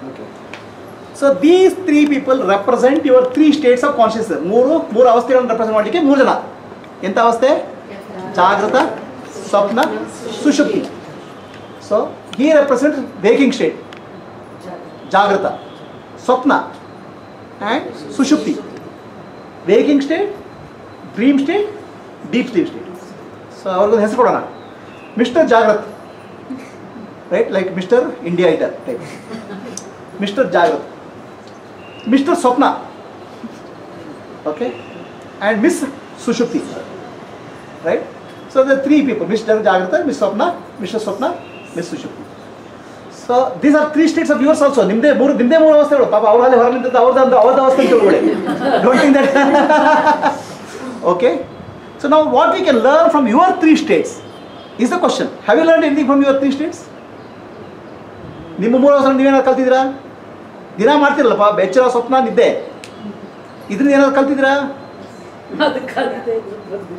S1: okay so these three people represent your three states of conscious ಮೂರು ಮೂರು ಅವಸ್ಥೆಗಳನ್ನು ರೆಪ್ರೆಸೆಂಟ್ ಮಾಡಲಿಕ್ಕೆ ಮೂರು ಜನ ಎಂಥ ಅವಸ್ಥೆ ಜಾಗೃತ ಸ್ವಪ್ನ ಸುಷುಪ್ತಿ so he represent waking state ಜಾಗೃತ ಸ್ವಪ್ನ ಆ್ಯಂಡ್ ಸುಷುಪ್ತಿ waking state dream state deep sleep state so ಅವ್ರಿಗೊಂದು ಹೆಸರು ಕೊಡೋಣ mister Jagrat right like mister India either type mister Jagrat mister Swapna okay and miss Sushupti right so the three people mister Jagrata miss Swapna mister Swapna miss Sushupti so these are three states of yours also ನಿಮ್ಮದೇ ಮೂರು ನಿಮ್ಮದೇ ಮೂರು ಅವಸ್ಥೆಗಳು ಪಾಪ ಅವರಲ್ಲಿ ಹೊರ ನಿಂತದ್ದು ಅವ್ರದ್ದು ಅವ್ರದ್ದು ಅವಸ್ಥೆ ಅಂತ ತಿಳ್ಕೊಳ್ಳಿ don't think that okay so ನಾವು what we can learn from your three states is the question have you learn anything from your three states ನಿಮ್ಮ ಮೂರು ಅವಸ್ಥೆ ನೀವೇನಾದ್ರು ಕಲ್ತಿದ್ದೀರಾ ದಿನ ಮಾಡ್ತಿರಲ್ಲಪ್ಪ ಬೆಚ್ಚರ ಸ್ವಪ್ನ ನಿದ್ದೆ ಇದರಿಂದ ಏನಾದ್ರು ಕಲ್ತಿದ್ದೀರಾ
S4: ಅದಕ್ಕೆ ಕಲಿತೆ ಬಂದಿಲ್ಲ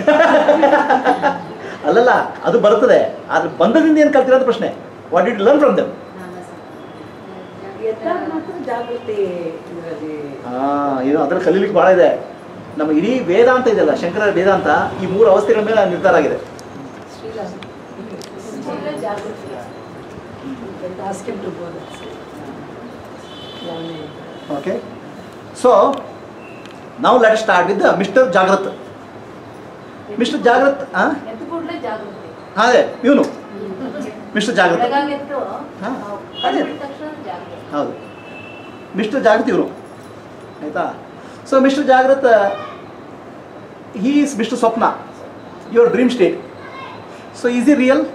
S1: ಅಲ್ಲಲ್ಲ ಅದು ಬರ್ತದೆ ಆದ್ರೆ ಬಂದದಿಂದ ಏನು ಕಲ್ತಿರೋದು ಪ್ರಶ್ನೆ what did learn from them
S4: ಎದ್ದಾಗ ಮಾತ್ರ ಜಾಗೃತಿ ಇದರಲ್ಲಿ
S1: ಹಾಂ ಇದು ಅದ್ರಲ್ಲಿ ಕಲೀಲಿಕ್ಕೆ ಭಾಳ ಇದೆ ನಮ್ಮ ಇಡೀ ವೇದಾಂತ ಇದೆಯಲ್ಲ ಶಂಕರ ವೇದಾಂತ ಈ ಮೂರು ಅವಸ್ಥೆಗಳ ಮೇಲೆ ನಿರ್ಧಾರ ಆಗಿದೆ
S4: ask him to go that side. ಯಾವ್ನೇ
S1: ಓಕೆ ಸೊ ನಾವು let start with mister Jagrat mister Jagrat ಹಾಂ
S3: ಎದ್ದು ಕೂಡಲೇ ಜಾಗೃತಿ
S1: ಅದೇ ಇವನು ಮಿಸ್ಟರ್ ಜಾಗ್ರತ್
S3: ಬೆಳಗಾಗೆದ್ದು
S1: ಹಾ,
S3: ನಾವು
S1: ಅದೇ.
S3: ಕಣ್ಬಿಟ್ಟ ತಕ್ಷಣ ಜಾಗೃತಿ
S1: ಹೌದು ಮಿಸ್ಟರ್ ಜಾಗೃತ್ ಇವರು ಆಯಿತಾ so mister Jagrut he is mister Swapna your dream state so is it real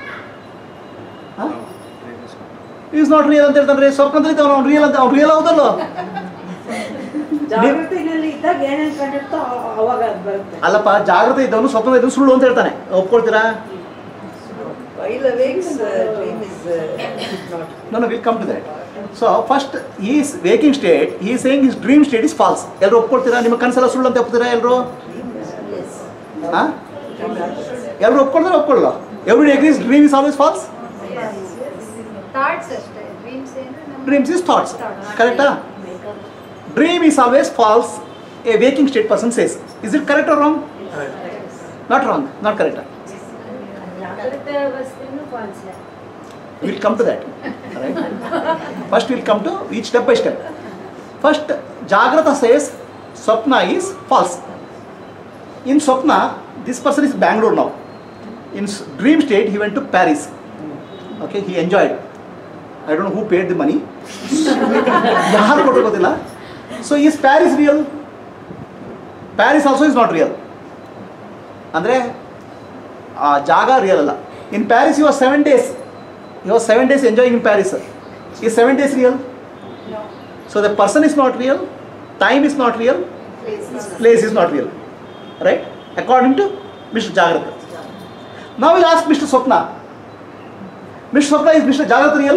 S1: is not real ಅಂತ ಹೇಳ್ತಾನೆ ಸ್ವಪ್ನದಲ್ಲಿ ಅವ್ನು ರಿಯಲ್ ಅಂತ ಅವ್ನು ರಿಯಲ್ ಹೌದಲ್ಲೋ
S4: ಜಾಗೃತಿನಲ್ಲಿ ಇದ್ದಾಗ ಏನೇನು ಕಂಡಿರ್ತೋ ಆ- ಅವಾಗ ಅದು ಬರುತ್ತೆ
S1: ಅಲ್ಲಪ್ಪ ಜಾಗೃತ ಇದ್ದವನು ಸ್ವಪ್ನ ಇದ್ದವನು ಸುಳ್ಳು ಅಂತ ಹೇಳ್ತಾನೆ ಒಪ್ಕೊಳ್ತೀರಾ
S5: While awake, uh, dream is uh, not.
S1: No, no, we'll come to that. So first, his waking state, he is saying his dream state is false. ಎಲ್ಲರೂ ಒಪ್ಕೊಳ್ತೀರಾ ನಿಮ್ಮ ಕನಸೆಲ್ಲ ಸುಳ್ಳು ಅಂತ ಒಪ್ತೀರಾ ಎಲ್ಲರೂ
S5: Yes.
S1: ಹಾಂ ಎಲ್ಲರೂ ಒಪ್ಕೊಳ್ತಾರೆ ಒಪ್ಕೊಳ್ಳಲ್ಲ every day agrees dream is always false
S6: thoughts ಅಷ್ಟೇ ಡ್ರೀಮ್ಸ್ ಏನು ನಮ್ಮ
S1: ಡ್ರೀಮ್ಸ್ ಇಸ್ ಥಾಟ್ಸ್ ಕರೆಕ್ಟಾ dream is always false a waking state person says is it correct or wrong not wrong not correct
S6: ಜಾಗೃತ ಅವಸ್ಥೆನೂ false
S1: will come to that right first will come to each step by step first Jagrata says Swapna is false in Swapna this person is Bangalore ನಾವು ಇನ್ dream state he went to Paris okay he enjoyed I don't who paid the money ಯಾರು ಕೊಟ್ಟರು ಗೊತ್ತಿಲ್ಲ so is Paris real Paris also is not real ಅಂದರೆ ಆ ಜಾಗ real ಅಲ್ಲ in Paris you are seven days you are seven days enjoying in Paris ಈ seven days real so the person is not real time is not real place is not real. Right? According to Mr. Jagrata. Now we'll ask Mr. Swapna. Mr. Swapna is Mr. Jagrata real?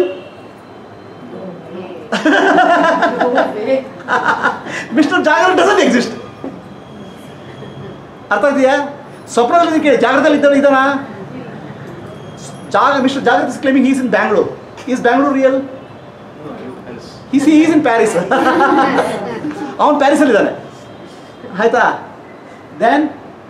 S1: Mr. Jagrata doesn't exist. ಅರ್ಥ ಇದೆಯಾ ಸ್ವಪ್ನದಲ್ಲಿ ಕೇಳಿ ಜಾಗ್ರತದಲ್ಲಿ ಇದ್ದಾನೆ ಇದ್ದಾನ ಜಾಗ mister Jagrata is claiming is in Bangalore is Bangalore real is is in Paris ಅವನು ಪ್ಯಾರಿಸಲ್ಲಿದ್ದಾನೆ ಆಯ್ತಾ then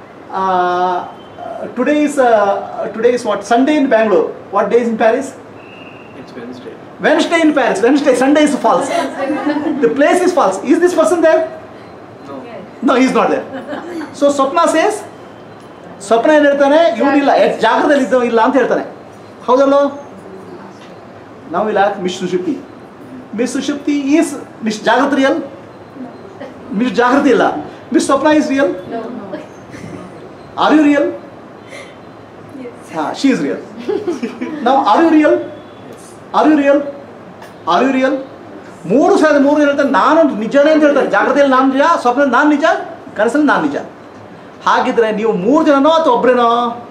S1: today is today is what Sunday in Bangalore what day is in Paris
S2: It's Wednesday.
S1: Wednesday in Paris Wednesday Sunday is false the place is false is this person there
S2: No.
S1: No is not there so Swapna says Swapna ಏನು ಹೇಳ್ತಾನೆ ಇವನಿಲ್ಲ ಜಾಗದಲ್ಲಿ ಇದ್ದವ ಇಲ್ಲ ಅಂತ ಹೇಳ್ತಾನೆ ಹೌದಲ್ಲೋ ನಾವು ಇಲ್ಲ miss Sushupti miss Sushupti is miss Jagruta real miss Jagruti ಇಲ್ಲ miss Swapna is real are you real ಹಾಂ ಶಿ ಇಸ್ ರಿಯಲ್ ನಾವು are you real are you real are you real ಮೂರು ಸಾವಿರದ ಮೂರು ಹೇಳ್ತಾರೆ ನಾನು ನಿಜನೇ ಅಂತ ಹೇಳ್ತಾರೆ ಜಾಗ್ರತೆಯಲ್ಲಿ ನಾನು ನಿಜ ಸ್ವಪ್ನದಲ್ಲಿ ನಾನು ನಿಜ ಕನಸಲ್ಲಿ ನಾನು ನಿಜ ಹಾಗಿದ್ರೆ ನೀವು ಮೂರು ಜನನೋ ಅಥವಾ ಒಬ್ರೇನೋ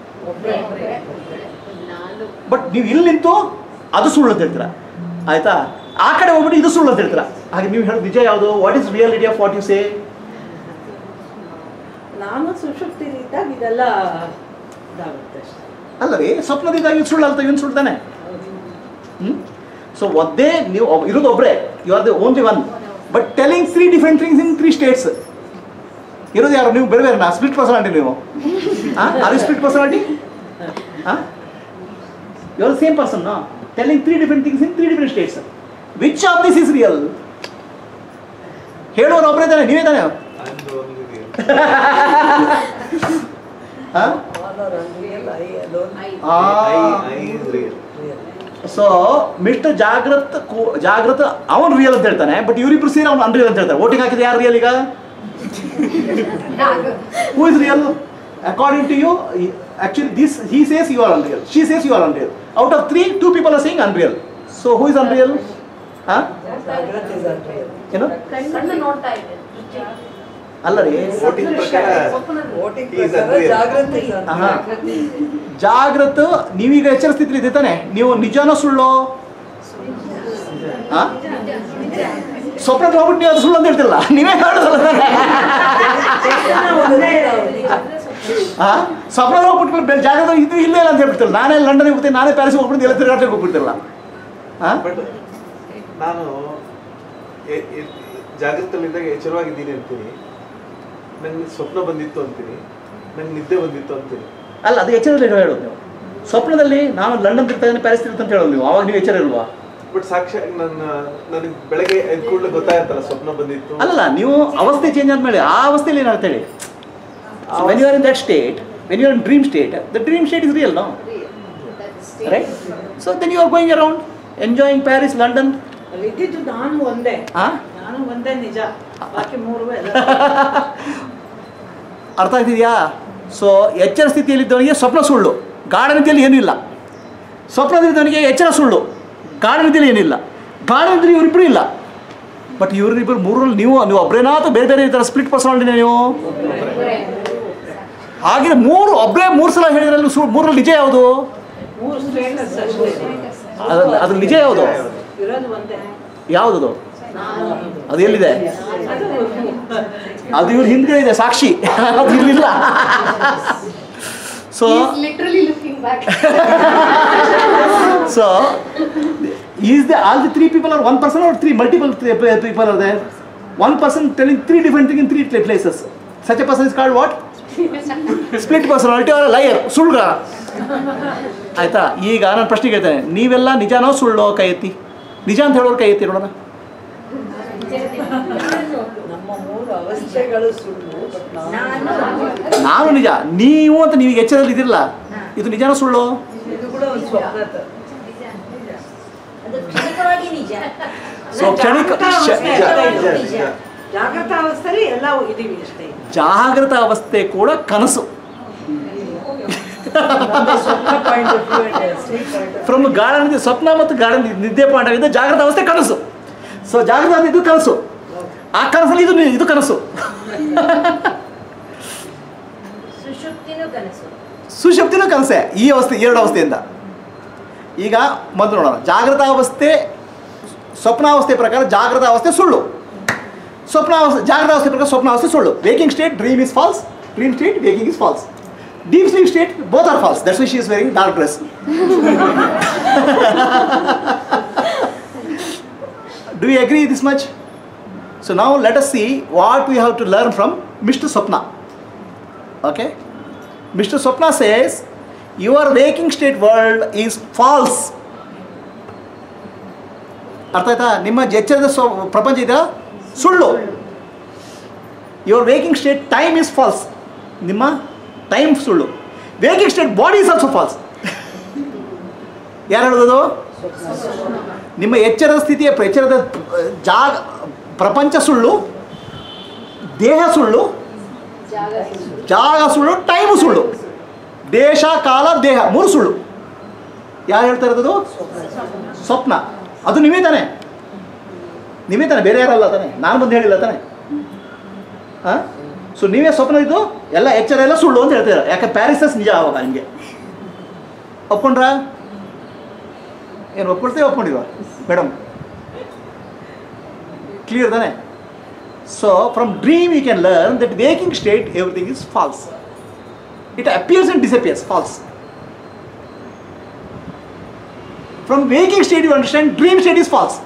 S3: ನಾನು
S1: ಬಟ್ ನೀವು ಇಲ್ಲಿ ನಿಂತು ಅದು ಸುಳ್ಳು ಅಂತ ಹೇಳ್ತೀರಾ ಆಯ್ತಾ ಆ ಕಡೆ ಹೋಗ್ಬಿಟ್ಟು ಇದು ಸುಳ್ಳು ಅಂತ ಹೇಳ್ತೀರಾ ಹಾಗೆ ನೀವು ಹೇಳೋದು ನಿಜ ಯಾವುದು what is reality of what you say
S4: ನಾನು ಸುಷುಪ್ತಿ ಇದ್ದಾಗ ಇದೆಲ್ಲ ಇದಾಗುತ್ತೆ ಅಷ್ಟೇ
S1: ಅಲ್ಲ ರೀ ಸ್ವಪ್ನದಿಂದ ಇವ್ನು ಸುಳ್ಳು ಅಲ್ತ ಇವ್ನು ಸುಳ್ತಾನೆ ಹ್ಞೂ ಸೊ ಒದ್ದೇ ನೀವು ಒಬ್- ಇರೋದು ಒಬ್ಬರೇ you are the only one but telling three different things in three states ಇರೋದು ಯಾರು ನೀವು ಬೇರೆ ಬೇರೆ ನಾ ಸ್ಪ್ಲಿಟ್ ಪರ್ಸನಾಲಿಟಿ ನೀವು ಹಾಂ ಸ್ಪ್ಲಿಟ್ ಪರ್ಸನಾಲಿಟಿ ಹಾಂ ಯು ಆರ್ ಸೇಮ್ ಪರ್ಸನ್ ನಾ telling three different things in three different states which of this is real ಹೇಳೋರು ಒಬ್ಬರೇ ತಾನೆ ನೀವೇ ತಾನೆ
S2: I'm the only real.
S1: ಹಾಂ
S5: All are unreal, I alone.
S3: I
S2: I, I is real.
S5: real.
S1: So mister Jagrut ಕು- ಜಾಗೃತ್ ಅವನ್ real ಅಂತ ಹೇಳ್ತಾನೆ ಬಟ್ ಇವರಿಬ್ರು ಸೇರಿ ಅವ್ನು ಅನ್ರಿಯಲ್ ಅಂತ ಹೇಳ್ತಾರೆ ವೋಟಿಂಗ್ ಹಾಕಿದ್ರೆ ಯಾರು ರಿಯಲ್ ಈಗ who is real according to you actually this he says you are unreal she says you are unreal out of three two people are saying unreal so who is unreal ಹಾಂ
S5: Jagrath is unreal.
S1: ಏನು
S3: ಕಣ್ಣು ನೋಡ್ತಾ ಇದೆ ದೃಷ್ಟಿ.
S1: ಅಲ್ಲ ರೀ
S2: Voting ಪ್ರಕಾರ
S3: ಸ್ವಪ್ನದಲ್ಲಿ.
S5: Voting
S2: He is
S5: ಪ್ರಕಾರ
S2: unreal.
S5: Jagrath is
S1: ಆಹಾ.
S5: unreal.
S1: ಜಾಗೃತ್ ನೀವೀಗ ಎಚ್ಚರಿಸ್ತಿದ್ರಿ ಇದೆ ತಾನೆ ನೀವು ನಿಜಾನೋ ಸುಳ್ಳು ಹಾಂ ಸ್ವಪ್ನಕ್ಕೆ ಹೋಗ್ಬಿಟ್ಟು ನೀವು ಅದು ಸುಳ್ಳು ಅಂತ ಹೇಳ್ತಿಲ್ಲ ನೀವೇ ಹೇಳೋದಲ್ಲ ತಾನೆ
S4: ಚೇತನ ಒಂದೇ
S1: ಆ ಸ್ವಪ್ನ ಹೋಗ್ಬಿಟ್ಟು ಬೆ- ಜಾಗದ ಇದು ಇಲ್ಲೇ ಇಲ್ಲ ಅಂತ ಹೇಳ್ಬಿಡ್ತಿಲ್ಲ ನಾನೇ ಲಂಡನ್ಗೆ ಹೋಗ್ತೀನಿ ನಾನೇ ಪ್ಯಾರಿಸ್ಗೆ ಹೋಗ್ಬಿಟ್ಟು ಎಲ್ಲ ತಿರುಗಾಟಕ್ಕೆ ಹೋಗ್ಬಿಡ್ತಿಲ್ಲ ಹಾಂ
S2: ಬಟ್ ನಾನು ಎ- ಎ- ಜಾಗೃತಲ್ಲಿದ್ದಾಗ ಎಚ್ಚರವಾಗಿದ್ದೀನಿ ಅಂತೀನಿ ನಂಗೆ ಸ್ವಪ್ನ ಬಂದಿತ್ತು ಅಂತೀನಿ ನಂಗೆ ನಿದ್ದೆ ಬಂದಿತ್ತು ಅಂತೀನಿ
S1: ಅಲ್ಲ ಅದು ಎಚ್ಚರದಲ್ಲಿ ಹೇಳೋದು ನೀವು ಸ್ವಪ್ನದಲ್ಲಿ ನಾನು ಲಂಡನ್ ತಿರ್ತಾನೆ ಪ್ಯಾರಿಸ್ ತಿರ್ತ ಅಂತ ಹೇಳೋದು ನೀವು ಅವಾಗ ನೀವು ಎಚ್ಚರ ಇಲ್ವಾ
S2: ಬಟ್ ಸಾಕ್ಷಿ ನನ್ನ ನನಗೆ ಬೆಳಗ್ಗೆ ಎದ್ದ ಕೂಡಲೇ ಗೊತ್ತಾಯ್ತಲ್ಲ ಸ್ವಪ್ನ ಬಂದಿತ್ತು
S1: ಅಲ್ಲಲ್ಲ ನೀವು ಅವಸ್ಥೆ ಚೇಂಜ್ ಆದ್ಮೇಲೆ ಆ ಅವಸ್ಥೆಯಲ್ಲಿ ಏನಾಗುತ್ತೆ ಹೇಳಿ when you are in that state when you are in dream state the dream state is real no
S3: That's state.
S1: Right so then you are going around enjoying Paris London
S4: ಅಲ್ಲಿ ಇದ್ದಿದ್ದು ನಾನು ಒಂದೇ
S1: ಹಾಂ
S4: ನಾನು ಒಂದೇ ನಿಜ ಬಾಕಿ ಮೂರು ಎಲ್ಲ
S1: ಅರ್ಥ ಆಗ್ತಿದೆಯಾ ಸೊ ಎಚ್ಚರ ಸ್ಥಿತಿಯಲ್ಲಿದ್ದವನಿಗೆ ಸ್ವಪ್ನ ಸುಳ್ಳು ಗಾಢ ನಿದ್ದೆಯಲ್ಲಿ ಏನೂ ಇಲ್ಲ ಸ್ವಪ್ನದಲ್ಲಿದ್ದವನಿಗೆ ಎಚ್ಚರ ಸುಳ್ಳು ಗಾಢ ನಿದ್ದೆಯಲ್ಲಿ ಏನಿಲ್ಲ ಗಾಢ ನಿದ್ದೆ ಇವರಿಬ್ಬರು ಇಲ್ಲ ಬಟ್ ಇವರಿಬ್ಬರು ಮೂರಲ್ಲಿ ನೀವು ನೀವು ಒಬ್ಬರೇನಾ ಅಥವಾ ಬೇರೆ ಬೇರೆ ಈ ಥರ ಸ್ಪ್ಲಿಟ್ ಪರ್ಸನಾಲಿಟಿನ ನೀವು ಹಾಗೆ ಮೂರು ಒಬ್ಬರೇ ಮೂರು ಸಲ ಹೇಳಿದ್ರಲ್ಲಿ ಸು ಮೂರಲ್ಲಿ ನಿಜ ಯಾವುದು
S4: ಮೂರು ಸ್ಟೇಟಸ್ ಅಷ್ಟೇ
S1: ಅದ್ರ ಅದ್ರ ನಿಜ ಯಾವುದು
S4: ಇರೋದು ಒಂದೇ
S1: ಯಾವುದದು ಅದು ಎಲ್ಲಿದೆ
S4: ಅದು
S1: ಅದು ಇವ್ರ ಹಿಂದ್ಗಡೆ ಇದೆ ಸಾಕ್ಷಿ ಅದು ಇರಲಿಲ್ಲ so
S3: He is literally looking back.
S1: So, is the all the three people are one person or three multiple three people are there? One person telling three different things in three pla- places. Such a person is called what? Split personality or a liar. ಸುಳ್ಳ ಆಯ್ತಾ ಈಗ ನಾನು ಪ್ರಶ್ನೆ ಕೇಳ್ತೇನೆ ನೀವೆಲ್ಲ ನಿಜಾನೋ ಸುಳ್ಳೋ ಕೈ ಎತ್ತಿ ನಿಜ ಅಂತ ಹೇಳೋರು ಕೈ ಎತ್ತಿ ನೋಡೋಣ
S5: ನಮ್ಮ ಮೂರು ಅವಸ್ಥೆಗಳು ಸುಳ್ಳು ಬಟ್ ನಾವು
S1: ನಾನು ನಿಜ ನೀವು ಅಂತ ನೀವು ಎಚ್ಚರದಲ್ಲಿ ಇದಿರಲ್ಲ ಇದು ನಿಜಾನೋ ಸುಳ್ಳು
S5: ಇದು ಕೂಡ ಒಂದು ಸ್ವಪ್ನದ
S6: ಅದು ಕ್ಷಣಿಕವಾಗಿ ನಿಜ
S1: ಸೊ ಕ್ಷಣಿಕ ಶ-
S2: ನಿಜ ನಿಜ ನಿಜ
S4: ಜಾಗೃತ ಅವಸ್ಥೆಯಲ್ಲಿ ಎಲ್ಲ ಇದೀವಿ ಅಷ್ಟೇ
S1: ಜಾಗೃತ ಅವಸ್ಥೆ ಕೂಡ ಕನಸು
S5: ನಮ್ಮ ಸ್ವಪ್ನ point of view and sleep point of
S1: from ಗಾಢ ನಿದ್ದೆ ಸ್ವಪ್ನ ಮತ್ತು ಗಾಢ ನಿದ್ದೆ- ನಿದ್ದೆ ಪಾಂಡವಿಂದ ಜಾಗೃತ ಅವಸ್ಥೆ ಕನಸು ಸೊ ಜಾಗೃತ ಅವಸ್ಥೆ ಇದು ಕನಸು ಆ ಕನಸಲ್ಲಿ ಇದು ನಿ- ಇದು ಕನಸು
S6: ಸುಷುಪ್ತಿನೂ ಕನಸು
S1: ಸುಶಕ್ತಿನೂ ಕನಸೆ ಈ ಅವಸ್ಥೆ ಎರಡು ಅವಸ್ಥೆಯಿಂದ ಈಗ ಮೊದಲು ನೋಡೋಣ ಜಾಗೃತ ಅವಸ್ಥೆ ಸ್ವಪ್ನಾವಸ್ಥೆ ಪ್ರಕಾರ ಜಾಗೃತ ಅವಸ್ಥೆ ಸುಳ್ಳು ಸ್ವಪ್ನಾವಸ್ಥೆ ಜಾಗೃತ ಅವಸ್ಥೆ ಪ್ರಕಾರ ಸ್ವಪ್ನಾವಸ್ಥೆ ಸುಳ್ಳು waking state dream is false dream state waking is false deep sleep state both are false that's why she is wearing dark dress Do you agree this much? So now let us see what we have to learn from Mr. Swapna. Okay? Mr. Swapna says, Your waking state world is false. ಅರ್ಥ ಆಯ್ತಾ ನಿಮ್ಮ ಎಚ್ಚರದ ಸ್ವ ಪ್ರಪಂಚ ಇದೆಯಲ್ಲ ಸುಳ್ಳು your waking state time is false ನಿಮ್ಮ time ಸುಳ್ಳು waking state body is also false ಯಾರು ಹೇಳೋದು ನಿಮ್ಮ ಎಚ್ಚರದ ಸ್ಥಿತಿಯ ಪ್ರ- ಎಚ್ಚರದ ಜಾಗ ಪ್ರಪಂಚ ಸುಳ್ಳು ದೇಹ ಸುಳ್ಳು
S3: ಜಾಗ
S1: ಜಾಗ ಸುಳ್ಳು ಟೈಮು ಸುಳ್ಳು ದೇಶ ಕಾಲ ದೇಹ ಮೂರು ಸುಳ್ಳು ಯಾರು ಹೇಳ್ತಾ ಇರೋದು ಸ್ವಪ್ನ ಅದು ನೀವೇ ತಾನೆ ನೀವೇ ತಾನೆ ಬೇರೆ ಯಾರಲ್ಲ ತಾನೆ ನಾನು ಬಂದು ಹೇಳಿಲ್ಲ ತಾನೆ ಹಾಂ ಸೊ ನೀವೇ ಸ್ವಪ್ನ ಇದ್ದು ಎಲ್ಲ ಎಚ್ಚರ ಎಲ್ಲ ಸುಳ್ಳು ಅಂತ ಹೇಳ್ತೀರ ಯಾಕೆ ಪ್ಯಾರಿಸಸ್ ನಿಜ ಆವಾಗ ನಿಮಗೆ ಒಪ್ಕೊಂಡ್ರಾ ಏನು ಒಪ್ಕೊಳ್ತೇವೆ ಒಪ್ಕೊಂಡಿಲ್ವಾ ಮೇಡಮ್ ಕ್ಲಿಯರ್ ತಾನೆ so from dream you can learn that waking state everything is false it appears and disappears false from waking state you understand dream state is false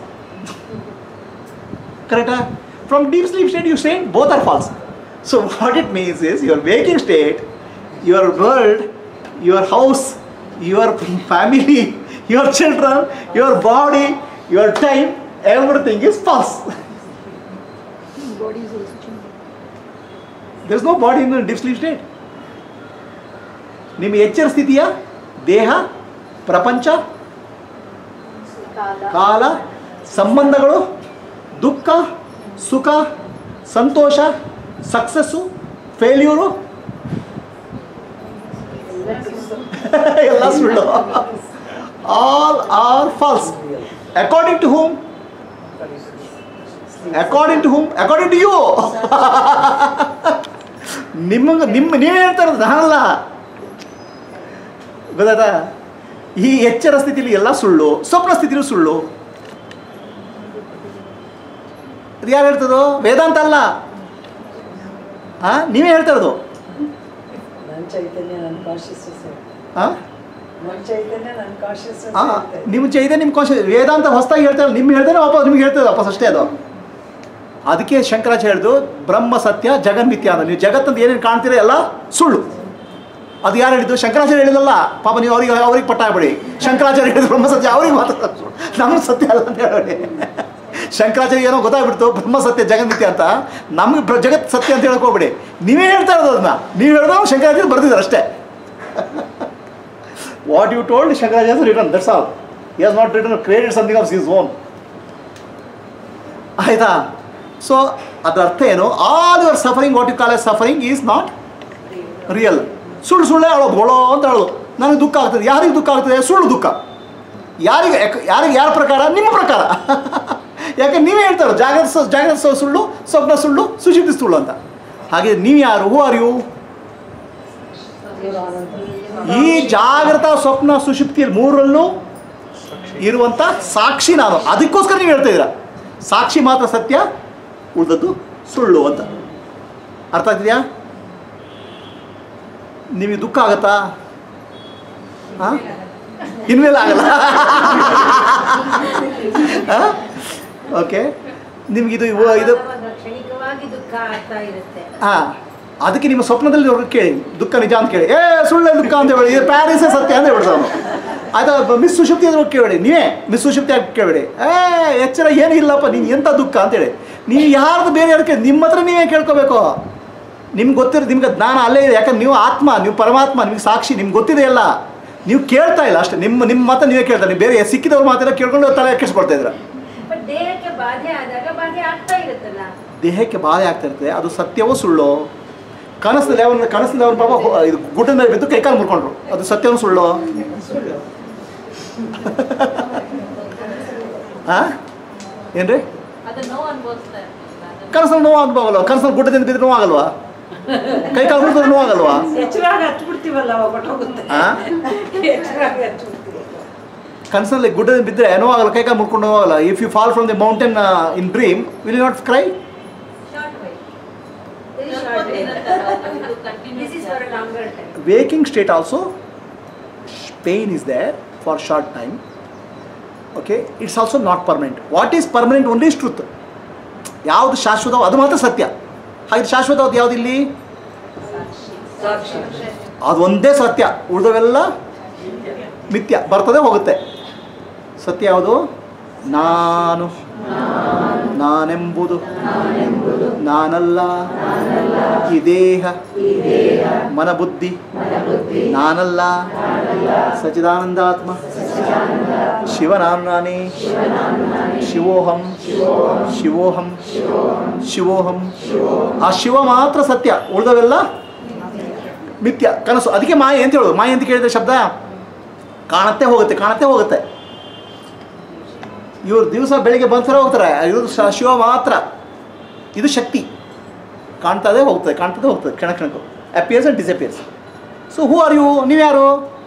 S1: ಕರೆಕ್ಟಾ from deep sleep state you stay both are false so what it means is your waking state your world your house your family your children your body your time everything is false
S3: Body is also changing.
S1: There is no body in deep sleep state ನಿಮ್ಮ ಎಚ್ಚರ ಸ್ಥಿತಿಯ ದೇಹ ಪ್ರಪಂಚ
S3: Kala.
S1: ಕಾಲ ಸಂಬಂಧಗಳು ದುಃಖ ಸುಖ ಸಂತೋಷ success failure ಎಲ್ಲ ಸುಳ್ಳು all are false according to whom according to whom according to you ನಿಮಗೆ ನಿಮ್ಮ ನೀವೇ ಹೇಳ್ತಾ ಇರೋದು ನಾನಲ್ಲ ಗೊತ್ತಾಯ್ತಾ ಈ ಎಚ್ಚರ ಸ್ಥಿತಿಲಿ ಎಲ್ಲ ಸುಳ್ಳು ಸ್ವಪ್ನ ಸ್ಥಿತಿಲೂ ಸುಳ್ಳು ಅದು ಯಾರು ಹೇಳ್ತದೋ ವೇದಾಂತ ಅಲ್ಲ ಹಾಂ ನೀವೇ ಹೇಳ್ತಾ ಇರೋದು
S5: ನನ್ನ ಚೈತನ್ಯ ನನ್ನ ಕಾನ್ಶಿಯಸ್ನೆಸ್
S1: ಹಾಂ
S5: ನನ್ನ ಚೈತನ್ಯ ನನ್ನ ಕಾನ್ಶಿಯಸ್ನೆಸ್
S1: ಹಾಂ ನಿಮ್ಮ ಚೈತನ್ಯ ನಿಮ್ಮ ಕಾನ್ಶಿಯಸ್ ವೇದಾಂತ ಹೊಸದಾಗಿ ಹೇಳ್ತಾರೆ ನಿಮ್ಗೆ ಹೇಳ್ತಾರೆ ವಾಪಸ್ ನಿಮ್ಗೆ ಹೇಳ್ತದೆ ವಾಪಸ್ ಅಷ್ಟೇ ಅದು ಅದಕ್ಕೆ ಶಂಕರಾಚಾರ್ಯ ಹೇಳಿದ್ರು ಬ್ರಹ್ಮ ಸತ್ಯ ಜಗನ್ಮಿತ್ಯ ಅಂತ ನೀವು ಜಗತ್ತಂತ ಏನೇನು ಕಾಣ್ತೀರ ಎಲ್ಲ ಸುಳ್ಳು ಅದು ಯಾರು ಹೇಳಿದ್ದು ಶಂಕರಾಚಾರ್ಯ ಹೇಳಿದಲ್ಲ ಪಾಪ ನೀವು ಅವ್ರಿಗೆ ಅವ್ರಿಗೆ ಪಟ್ಟ ಆಗ್ಬೇಡಿ ಶಂಕರಾಚಾರ್ಯ ಹೇಳಿದ್ರು ಬ್ರಹ್ಮ ಸತ್ಯ ಅವ್ರಿಗೆ ಮಾತ್ರ ನಮಗೆ ಸತ್ಯ ಅಲ್ಲ ಅಂತ ಹೇಳಬೇಡಿ ಶಂಕರಾಚಾರ್ಯ ಏನೋ ಗೊತ್ತಾಗ್ಬಿಡ್ತು ಬ್ರಹ್ಮ ಸತ್ಯ ಜಗನ್ಮಿತ್ಯ ಅಂತ ನಮಗೆ ಪ್ರ- ಜಗತ್ ಸತ್ಯ ಅಂತ ಹೇಳಕ್ ಹೋಗ್ಬೇಡಿ ನೀವೇ ಹೇಳ್ತಾ ಇರೋದು ಅದನ್ನ ನೀವು ಹೇಳಿದ್ರೆ ಶಂಕರಾಚಾರ್ಯ ಬರ್ದಿದ್ದಾರೆ ಅಷ್ಟೇ what you told Shankaracharya written that's all he has not written created something of his own ಆಯ್ತಾ ಸೊ ಅದರ ಅರ್ಥ ಏನು all your suffering what you call as suffering is not real ಸುಳ್ಳು ಸುಳ್ಳೇ ಅಳೋದು ಗೊಳೋ ಅಂತ ಅಳೋದು ನನಗೆ ದುಃಖ ಆಗ್ತದೆ ಯಾರಿಗೆ ದುಃಖ ಆಗ್ತದೆ ಸುಳ್ಳು ದುಃಖ ಯಾರಿಗೆ ಯಾಕೆ- ಯಾರಿಗೆ ಯಾರ ಪ್ರಕಾರ ನಿಮ್ಮ ಪ್ರಕಾರ ಯಾಕೆ ನೀವೇ ಹೇಳ್ತಾರೆ ಜಾಗ್ರತ ಸ- ಜಾಗ್ರತ ಸ- ಸುಳ್ಳು ಸ್ವಪ್ನ ಸುಳ್ಳು ಸುಶುದ್ಧಿ ಸುಳ್ಳು ಅಂತ ಹಾಗೆ ನೀವು ಯಾರು ಹೂ ಆರ್ ಯು ಈ ಜಾಗೃತ ಸ್ವಪ್ನ ಸುಷುಪ್ತಿಯಲ್ಲಿ ಮೂರರಲ್ಲೂ ಇರುವಂಥ ಸಾಕ್ಷಿ ನಾನು ಅದಕ್ಕೋಸ್ಕರ ನೀವು ಹೇಳ್ತಾ ಇದ್ದೀರಾ ಸಾಕ್ಷಿ ಮಾತ್ರ ಸತ್ಯ ಉಳಿದದ್ದು ಸುಳ್ಳು ಅಂತ ಅರ್ಥ ಆಗ್ತಿದೆಯಾ ನಿಮಗೆ ದುಃಖ ಆಗತ್ತಾ ಹಾಂ ಇನ್ಮೇಲೆ ಆಗಲ್ಲ ಓಕೆ ನಿಮ್ಗೆ ಇದು ಇವ- ಇದು
S6: ಆವಾಗ ಕ್ಷಣಿಕವಾಗಿ ದುಃಖ ಆಗ್ತಾ ಇರುತ್ತೆ
S1: ಹಾಂ ಅದಕ್ಕೆ ನಿಮ್ಮ ಸ್ವಪ್ನದಲ್ಲಿ ಅವ್ರಿಗೆ ಕೇಳಿ ದುಃಖ ನಿಜ ಅಂತ ಕೇಳಿ ಏ ಸುಳ್ಳೆ ದುಃಖ ಅಂತ ಹೇಳಿ ಇದು ಪ್ಯಾರಿಸೇ ಸತ್ಯ ಅಂತ ಹೇಳ್ಬಿಡ್ತಾರೆ ಅವನು ಆಯ್ತಾ ಮಿಸ್ ಸುಶುಪ್ತಿ ಅಂದ್ರೆ ಕೇಳಿ ನೀವೇ ಮಿಸ್ ಸುಶುಪ್ತಿ ಆಗಿ ಕೇಳಿ ಏ ಎಚ್ಚರ ಏನೂ ಇಲ್ಲಪ್ಪ ನೀನು ಎಂಥ ದುಃಖ ಅಂತೇಳಿ ನೀವು ಯಾರ್ದು ಬೇರೆ ಯಾರು ಕೇಳಿ ನಿಮ್ಮ ಹತ್ರ ನೀವೇ ಕೇಳ್ಕೋಬೇಕು ನಿಮ್ಗೆ ಗೊತ್ತಿರೋ ನಿಮ್ಗೆ ಜ್ಞಾನ ಅಲ್ಲೇ ಇದೆ ಯಾಕಂದ್ರೆ ನೀವು ಆತ್ಮ ನೀವು ಪರಮಾತ್ಮ ನಿಮ್ಗೆ ಸಾಕ್ಷಿ ನಿಮ್ಗೆ ಗೊತ್ತಿದೆ ಎಲ್ಲ ನೀವು ಕೇಳ್ತಾ ಇಲ್ಲ ಅಷ್ಟೇ ನಿಮ್ಮ ನಿಮ್ಮ ಮಾತ್ರ ನೀವೇ ಕೇಳ್ತಾರೆ ನೀವು ಬೇರೆ ಸಿಕ್ಕಿದವ್ರ ಮಾತೆಲ್ಲ ಕೇಳ್ಕೊಂಡು ತಲೆ ಕೆಡಿಸ್ಕೊಳ್ತಾ ಇದ್ರ
S6: ಬಟ್ ದೇಹಕ್ಕೆ ಬಾಧೆ ಆದಾಗ ಬಾಧೆ ಆಗ್ತಾ ಇರುತ್ತಲ್ಲ
S1: ದೇಹಕ್ಕೆ ಬಾಧೆ ಆಗ್ತಾ ಇರ್ತದೆ ಅದು ಸತ್ಯವೋ ಸುಳ್ಳು ಕನಸಲ್ಲಿ ಅವನ ಕನಸಲ್ಲಿ ಅವನ ಪಾಪ ಹೊ- ಇದು ಗುಡ್ಡದ ಮೇಲೆ ಬಿದ್ದು ಕೈಕಾಲು ಮುರ್ಕೊಂಡ್ರು ಅದು ಸತ್ಯವೋ ಸುಳ್ಳು ಹಾಂ ಏನ್ರಿ
S6: ಅದು ನೋವು ಅನ್ಭವಿಸ್ತಾರೆ
S1: ಕನಸಲ್ಲಿ ನೋವು ಆಗ್ಬೋಗಲ್ವ ಕನಸಲ್ಲಿ ಗುಡ್ಡದಿಂದ ಬಿದ್ದರೆ ನೋವು ಆಗಲ್ವಾ ಕೈಕಾಲು ಮುರಿದ್ರೆ ನೋವು ಆಗಲ್ವಾ
S4: ಎಚ್ಚರಾಗಿ ಹಚ್ಬಿಡ್ತೀವಲ್ಲ ಅವಾಗ ಹೊಟ್ಟೋಗುತ್ತೆ
S1: ಆ?
S4: ಎಚ್ಚರಾಗಿ ಹಚ್ಬಿಡ್ತೀವಿ
S1: ಕನಸಲ್ಲಿ ಗುಡ್ಡದಿಂದ ಬಿದ್ದರೆ ನೋವು ಆಗಲ್ಲ ಕೈಕಾಲು ಮುರ್ಕೊಂಡು ನೋವಾಗಲ್ಲ if you fall from the mountain in dream will not cry
S6: short way this is for longer time
S1: waking state also pain is there for short time okay it's also not permanent what is permanent only is truth ಯಾವುದು ಶಾಶ್ವತ ಅದು ಮಾತ್ರ ಸತ್ಯ ಹಾಗೆ ಶಾಶ್ವತವಾದ ಯಾವ್ದು ಇಲ್ಲಿ ಅದು ಒಂದೇ ಸತ್ಯ ಉಳಿದವೆಲ್ಲ ಮಿಥ್ಯ ಬರ್ತದೆ ಹೋಗುತ್ತೆ ಸತ್ಯ ಯಾವುದು ನಾನು ನಾನೆಂಬುದು ನಾನಲ್ಲ ಈ ದೇಹ ಮನಬುದ್ಧಿ ನಾನಲ್ಲ ಸಚಿದಾನಂದಾತ್ಮ ಶಿವನಾನು ನಾನೇ ಶಿವೋಹಂ ಶಿವೋಹಂ ಶಿವೋಹಂ ಆ ಶಿವ ಮಾತ್ರ ಸತ್ಯ ಉಳಿದವೆಲ್ಲ ಮಿಥ್ಯ ಕನಸು ಅದಕ್ಕೆ ಮಾಯೆ ಅಂತ ಹೇಳೋದು ಮಾಯೆ ಅಂತ ಕೇಳಿದ್ರೆ ಶಬ್ದ ಕಾಣತ್ತೆ ಹೋಗುತ್ತೆ ಕಾಣತ್ತೆ ಹೋಗುತ್ತೆ ಇವ್ರು ದಿವಸ ಬೆಳಿಗ್ಗೆ ಬಂದ್ಸರ ಹೋಗ್ತಾರೆ ಇದು ಶ- ಶಿವ ಮಾತ್ರ ಇದು ಶಕ್ತಿ ಕಾಣ್ತದೆ ಹೋಗ್ತದೆ ಕಾಣ್ತದೆ ಹೋಗ್ತದೆ ಕ್ಷಣ ಕ್ಷಣಕ್ಕೂ appears and disappears so who are you ನೀವ್ಯಾರು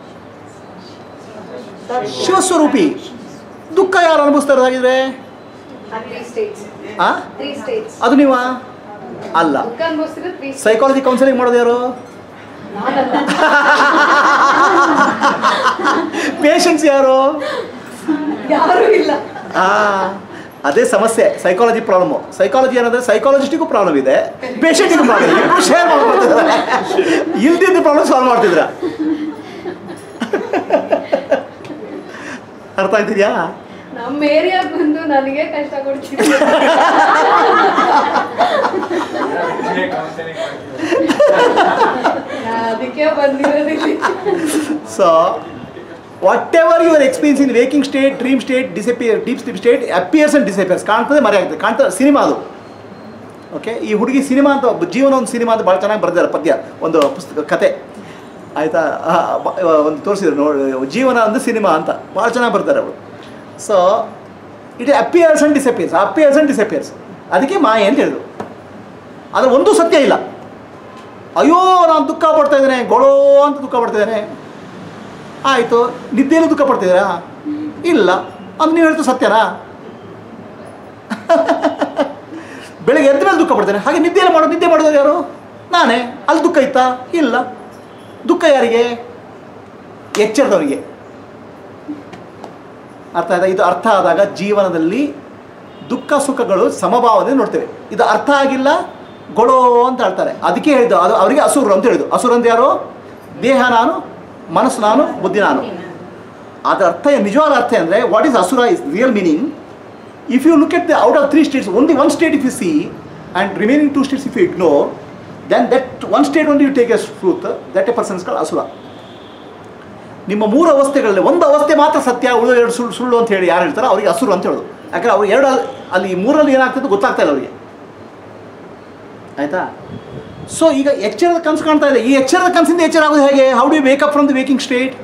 S1: ಶಿವಸ್ವರೂಪಿ ದುಃಖ ಯಾರು ಅನುಭವಿಸ್ತಾ ಇರೋದಾಗಿದ್ರೆ
S3: Three states.
S1: ಆ
S3: Three states.
S1: ಅದು ನೀವಾ ಅಲ್ಲ
S3: ದುಃಖ ಅನ್ಭವಿಸ್ತಿದ್ರೆ three states.
S1: ಸೈಕಾಲಜಿ ಕೌನ್ಸಿಲಿಂಗ್ ಮಾಡೋದು ಯಾರು
S3: ನಾನಲ್ಲ.
S1: ಪೇಷಂಟ್ಸ್ ಯಾರು
S3: ಯಾರು ಇಲ್ಲ
S1: ಆ, ಅದೇ ಸಮಸ್ಯೆ ಸೈಕಾಲಜಿ ಪ್ರಾಬ್ಲಮ್ ಸೈಕಾಲಜಿ ಏನಂದ್ರೆ ಸೈಕಾಲಜಿಸ್ಟಿಗೂ ಪ್ರಾಬ್ಲಮ್ ಇದೆ ಪೇಷಂಟಿಗೂ ಪ್ರಾಬ್ಲಮ್ ಇದೆ ಇಬ್ರು ಶೇರ್ ಮಾಡ್ಕೊತಿದ್ದಾರೆ ಇಲ್ದಿದ್ದ ಪ್ರಾಬ್ಲಮ್ ಸಾಲ್ವ್ ಮಾಡ್ತಿದ್ರ ಅರ್ಥ ಆಯ್ತಿದ್ಯಾ
S3: ನಮ್ಮ ಏರಿಯಾಗ ಬಂದು ನನಗೆ ಕಷ್ಟ ಕೊಡ್ತೀನಿ ನಾ ಅದಕ್ಕೆ ಬಂದಿರೋದಿಲ್ಲಿ
S1: so whatever your experience in waking state dream state disappear deep sleep state appears and disappears ಕಾಣ್ತದೆ ಮರೆ ಆಗ್ತದೆ ಕಾಣ್ತದೆ ಸಿನಿಮಾ ಅದು ಓಕೆ ಈ ಹುಡುಗಿ ಸಿನಿಮಾ ಅಂತ ಒಬ್ಬ ಜೀವನ ಒಂದು ಸಿನಿಮಾ ಅಂತ ಭಾಳ ಚೆನ್ನಾಗಿ ಬರೆದಿದ್ದಾರೆ ಪದ್ಯ ಒಂದು ಪುಸ್ತಕ ಕತೆ ಆಯಿತಾ ಒಂದು ತೋರಿಸಿದ್ರು ನೋಡಿ ಜೀವನ ಒಂದು ಸಿನಿಮಾ ಅಂತ ಭಾಳ ಚೆನ್ನಾಗಿ ಬರ್ತಾರೆ ಅವಳು so it appears and disappears appears and disappears ಅದಕ್ಕೆ ಮಾಯೆ ಅಂತ ಹೇಳಿದ್ರು ಆದರೆ ಒಂದು ಸತ್ಯ ಇಲ್ಲ ಅಯ್ಯೋ ನಾನು ದುಃಖ ಪಡ್ತಾ ಇದ್ದೇನೆ ಗೊಳೋ ಅಂತ ದುಃಖ ಪಡ್ತಾ ಇದ್ದೇನೆ ಆಯಿತು ನಿದ್ದೆಯಲ್ಲಿ ದುಃಖ ಪಡ್ತಿದ್ದೀರಾ ಇಲ್ಲ ಅದು ನೀವು ಹೇಳ್ತು ಸತ್ಯನಾ ಬೆಳಗ್ಗೆ ಎದ್ದ ಮೇಲೆ ದುಃಖ ಪಡ್ತೇನೆ ಹಾಗೆ ನಿದ್ದೆಯಲ್ಲಿ ಮಾಡೋ ನಿದ್ದೆ ಮಾಡೋದು ಯಾರು ನಾನೇ ಅಲ್ಲಿ ದುಃಖ ಇತ್ತಾ ಇಲ್ಲ ದುಃಖ ಯಾರಿಗೆ ಎಚ್ಚರದವರಿಗೆ ಅರ್ಥ ಆಯ್ತಾ ಇದು ಅರ್ಥ ಆದಾಗ ಜೀವನದಲ್ಲಿ ದುಃಖ ಸುಖಗಳು ಸಮಭಾವನೆ ನೋಡ್ತೇವೆ ಇದು ಅರ್ಥ ಆಗಿಲ್ಲ ಗೊಳೋ ಅಂತ ಹೇಳ್ತಾರೆ ಅದಕ್ಕೆ ಹೇಳಿದ್ದು ಅದು ಅವರಿಗೆ ಅಸುರು ಅಂತ ಹೇಳಿದ್ದು ಅಸುರು ಅಂತ ಯಾರು ದೇಹ ನಾನು ಮನಸ್ಸು ನಾನು ಬುದ್ಧಿ ನಾನು ಅದರ ಅರ್ಥ ಏನ್- ನಿಜವಾದ ಅರ್ಥ ಅಂದರೆ what is asura is real meaning if you look at the out of three states only one state if you see and remaining two states if you ignore then that one state one you take as truth that a persons call asura ನಿಮ್ಮ ಮೂರು ಅವಸ್ಥೆಗಳಲ್ಲಿ ಒಂದು ಅವಸ್ಥೆ ಮಾತ್ರ ಸತ್ಯ ಉಳಿದ ಎರಡು ಸುಳ್ಳು ಸುಳ್ಳು ಅಂತ ಹೇಳಿ ಯಾರು ಹೇಳ್ತಾರೋ ಅವ್ರಿಗೆ ಹಸುರು ಅಂತ ಹೇಳೋದು ಯಾಕಂದ್ರೆ ಅವ್ರು ಎರಡು ಅಲ್ಲಿ- ಅಲ್ಲಿ ಈ ಮೂರಲ್ಲಿ ಏನಾಗ್ತದೆ ಗೊತ್ತಾಗ್ತಾ ಇಲ್ಲ ಅವರಿಗೆ ಆಯ್ತಾ ಸೊ ಈಗ ಎಚ್ಚರದ ಕನಸು ಕಾಣ್ತಾ ಇದೆ ಈ ಎಚ್ಚರದ ಕನಸಿಂದ ಎಚ್ಚರ ಆಗೋದು ಹೇಗೆ how do wake up from the waking state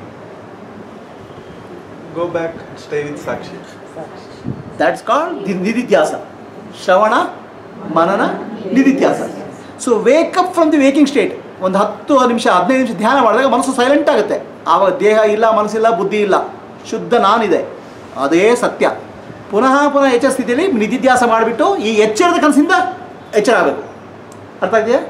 S2: go back stay with sakshi
S1: that's called the nididhyasa shravana manana nididhyasa so wake up from the waking state ಒಂದು ಹತ್ತು ನಿಮಿಷ ಹದಿನೈದು ನಿಮಿಷ ಧ್ಯಾನ ಮಾಡಿದಾಗ ಮನಸ್ಸು ಸೈಲೆಂಟ್ ಆಗುತ್ತೆ ಆವಾಗ ದೇಹ ಇಲ್ಲ ಮನಸ್ಸಿಲ್ಲ ಬುದ್ಧಿ ಇಲ್ಲ ಶುದ್ಧ ನಾನಿದೆ ಅದೇ ಸತ್ಯ ಪುನಃ ಪುನಃ ಎಚ್ಚರ ಸ್ಥಿತಿಯಲ್ಲಿ ನಿಧಿಧ್ಯಾಸ ಮಾಡಿಬಿಟ್ಟು ಈ ಎಚ್ಚರದ ಕನಸಿಂದ ಎಚ್ಚರ ಆಗಬೇಕು ಅರ್ಥ ಆಗಿದೆಯಾ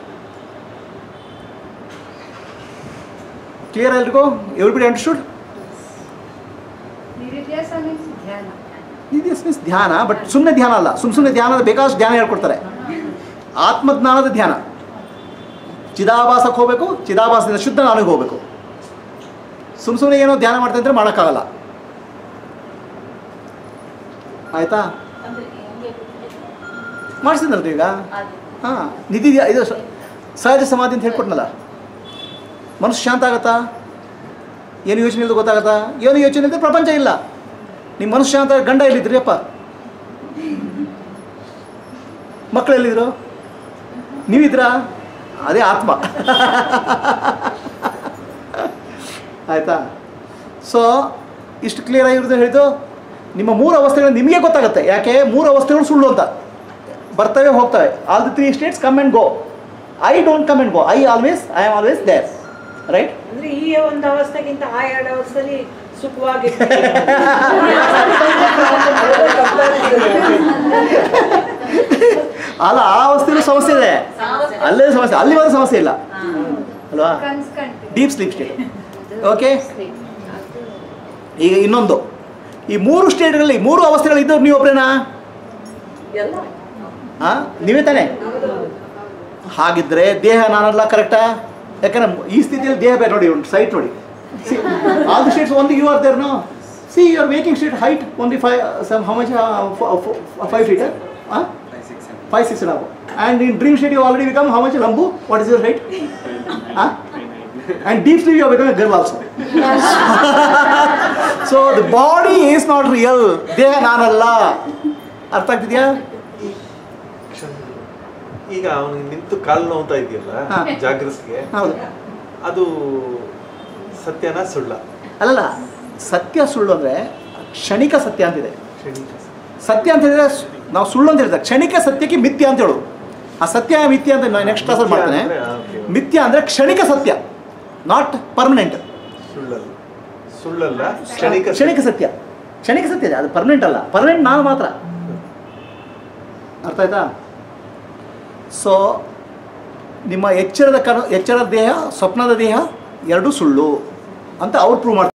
S1: ಕ್ಲಿಯರ್ ಎಲ್ರಿಗೂ ಎವ್ರಿಬಡಿ ಅಂಡರ್ಸ್ಟುಡ್
S3: ನಿರುದ್ಯಾಸ ಮೀನ್ಸ್ ಧ್ಯಾನ
S1: ನಿಧಿಸ್ ಮೀನ್ಸ್ ಧ್ಯಾನ ಬಟ್ ಸುಮ್ಮನೆ ಧ್ಯಾನ ಅಲ್ಲ ಸುಮ್ಮ ಸುಮ್ಮನೆ ಧ್ಯಾನದ ಬೇಕಾದಷ್ಟು ಧ್ಯಾನ ಹೇಳ್ಕೊಡ್ತಾರೆ ಆತ್ಮಜ್ಞಾನದ ಧ್ಯಾನ ಚಿದಾಭಾಸಕ್ಕೆ ಹೋಗಬೇಕು ಚಿದಾಭಾಸದಿಂದ ಶುದ್ಧ ನಾನಿಗೆ ಹೋಗಬೇಕು ಸುಮ್ಮ ಸುಮ್ಮನೆ ಏನೋ ಧ್ಯಾನ ಮಾಡ್ತಾ ಇದ್ರೆ ಮಾಡೋಕ್ಕಾಗಲ್ಲ ಆಯ್ತಾ ಮಾಡಿಸಿದ್ನಲ್ರಿ ಈಗ ಹಾಂ ನಿಧಿ ಧ್ಯ- ಇದು ಸ- ಸಹಜ ಸಮಾಧಿ ಅಂತ ಹೇಳ್ಕೊಟ್ನಲ್ಲ ಮನಸ್ಸು ಶಾಂತ ಆಗತ್ತಾ ಏನು ಯೋಚನೆ ಇಲ್ಲದೆ ಗೊತ್ತಾಗತ್ತಾ ಏನು ಯೋಚನೆ ಇಲ್ಲದೆ ಪ್ರಪಂಚ ಇಲ್ಲ ನಿಮ್ಮ ಮನಸ್ಸು ಶಾಂತ ಗಂಡ ಎಲ್ಲಿದ್ರಿ ಅಪ್ಪ ಮಕ್ಕಳು ಎಲ್ಲಿದ್ರು ನೀವಿದ್ರಾ ಅದೇ ಆತ್ಮ ಆಯಿತಾ ಸೊ ಇಷ್ಟು ಕ್ಲಿಯರ್ ಆಗಿರೋದು ಹೇಳಿದ್ದು ನಿಮ್ಮ ಮೂರು ಅವಸ್ಥೆಗಳು ನಿಮಗೆ ಗೊತ್ತಾಗುತ್ತೆ ಯಾಕೆ ಮೂರು ಅವಸ್ಥೆಗಳು ಸುಳ್ಳು ಅಂತ ಬರ್ತವೆ ಹೋಗ್ತವೆ all the three states come and go I don't come and go I always I am always there right
S4: ಅಂದ್ರೆ ಈ ಒಂದು ಅವಸ್ಥೆಗಿಂತ ಆ ಎರಡು ಅವಸ್ಥೆಲಿ ಸುಖವಾಗಿ
S1: ಅಲ್ಲ ಆ ಅವಸ್ಥೆಯಲ್ಲೂ ಸಮಸ್ಯೆ ಇದೆ ಅಲ್ಲೇ ಸಮಸ್ಯೆ ಅಲ್ಲಿ ಒಂದು ಸಮಸ್ಯೆ ಇಲ್ಲ ಅಲ್ವಾ
S3: ಕನ್ಸ್ ಕಂಡು
S1: ಡೀಪ್ ಸ್ಲೀಪ್ ಸ್ಟೇಟ್ ಓಕೆ ಈಗ ಇನ್ನೊಂದು ಈ ಮೂರು ಸ್ಟೇಟ್ಗಳಲ್ಲಿ ಮೂರು ಅವಸ್ಥೆಗಳು ಇದ್ದವ್ರು ನೀವು ಒಬ್ಬರೇನಾ
S4: ಎಲ್ಲ
S1: ಹಾಂ ನೀವೇ ತಾನೇ ಹಾಗಿದ್ರೆ ದೇಹ ನಾನಲ್ಲ ಕರೆಕ್ಟಾ ಯಾಕಂದ್ರೆ ಈ ಸ್ಥಿತಿಯಲ್ಲಿ ದೇಹ ಬೇರೆ ನೋಡಿ ಒಂದು ಸೈಟ್ ನೋಡಿ ಆಲ್ ದಿ ಸ್ಟೇಟ್ಸ್ ಒಂದು you are there no see you are making state height only five some how much five feet ಹಾಂ ಫೈವ್ ಸಿಕ್ಸ್ ನಾವು and in dream state you already become how much ಲಂಬು what is your height ಹಾಂ and deep sleep you become girl also so the body is not real ದೇಹ ನಾನಲ್ಲ ಅರ್ಥ ಆಗ್ತಿದ್ಯಾ
S2: ಈಗ ಅವನಿಗೆ ನಿಂತು ಕಾಲು ನೋವ್ತಾ ಇದೆಯಲ್ಲ
S1: ಹಾ.
S2: ಜಾಗೃತಿಗೆ
S1: ಹೌದು
S2: ಅದು ಸತ್ಯನ ಸುಳ್ಳ
S1: ಅಲ್ಲಲ್ಲ ಸತ್ಯ ಸುಳ್ಳು ಅಂದರೆ ಕ್ಷಣಿಕ ಸತ್ಯ ಅಂತಿದೆ
S2: ಕ್ಷಣಿಕ
S1: ಸತ್ಯ ಅಂತ ಹೇಳಿದ್ರೆ ಸ್- ನಾವು ಸುಳ್ಳು ಅಂತ ಹೇಳ್ತಾರೆ ಕ್ಷಣಿಕ ಸತ್ಯಕ್ಕೆ ಮಿಥ್ಯ ಅಂತ ಹೇಳೋದು ಆ ಸತ್ಯ ಮಿಥ್ಯ ಅಂತ ನಾನು ನೆಕ್ಸ್ಟ್ ಕ್ಲಾಸಲ್ಲಿ ಮಾಡ್ತೇನೆ
S2: ಅಂದ್ರೆ, ಆ, okay.
S1: ಮಿಥ್ಯ ಅಂದರೆ ಕ್ಷಣಿಕ ಸತ್ಯ ನಾಟ್ ಪರ್ಮನೆಂಟ್
S2: ಸುಳ್ಳಲ್ಲ ಸುಳ್ಳಲ್ಲ ಕ್ಷಣಿಕ
S1: ಕ್ಷಣಿಕ ಸತ್ಯ ಕ್ಷಣಿಕ ಸತ್ಯ ಇದೆ ಅದು ಪರ್ಮನೆಂಟ್ ಅಲ್ಲ ಪರ್ಮನೆಂಟ್ ನಾನು ಮಾತ್ರ ಅರ್ಥ ಆಯ್ತಾ ಸೊ ನಿಮ್ಮ ಎಚ್ಚರದ ಕನ ಎಚ್ಚರದ ದೇಹ ಸ್ವಪ್ನದ ದೇಹ ಎರಡೂ ಸುಳ್ಳು ಅಂತ ಅವ್ರು ಪ್ರೂವ್ ಮಾಡ್ತಾರೆ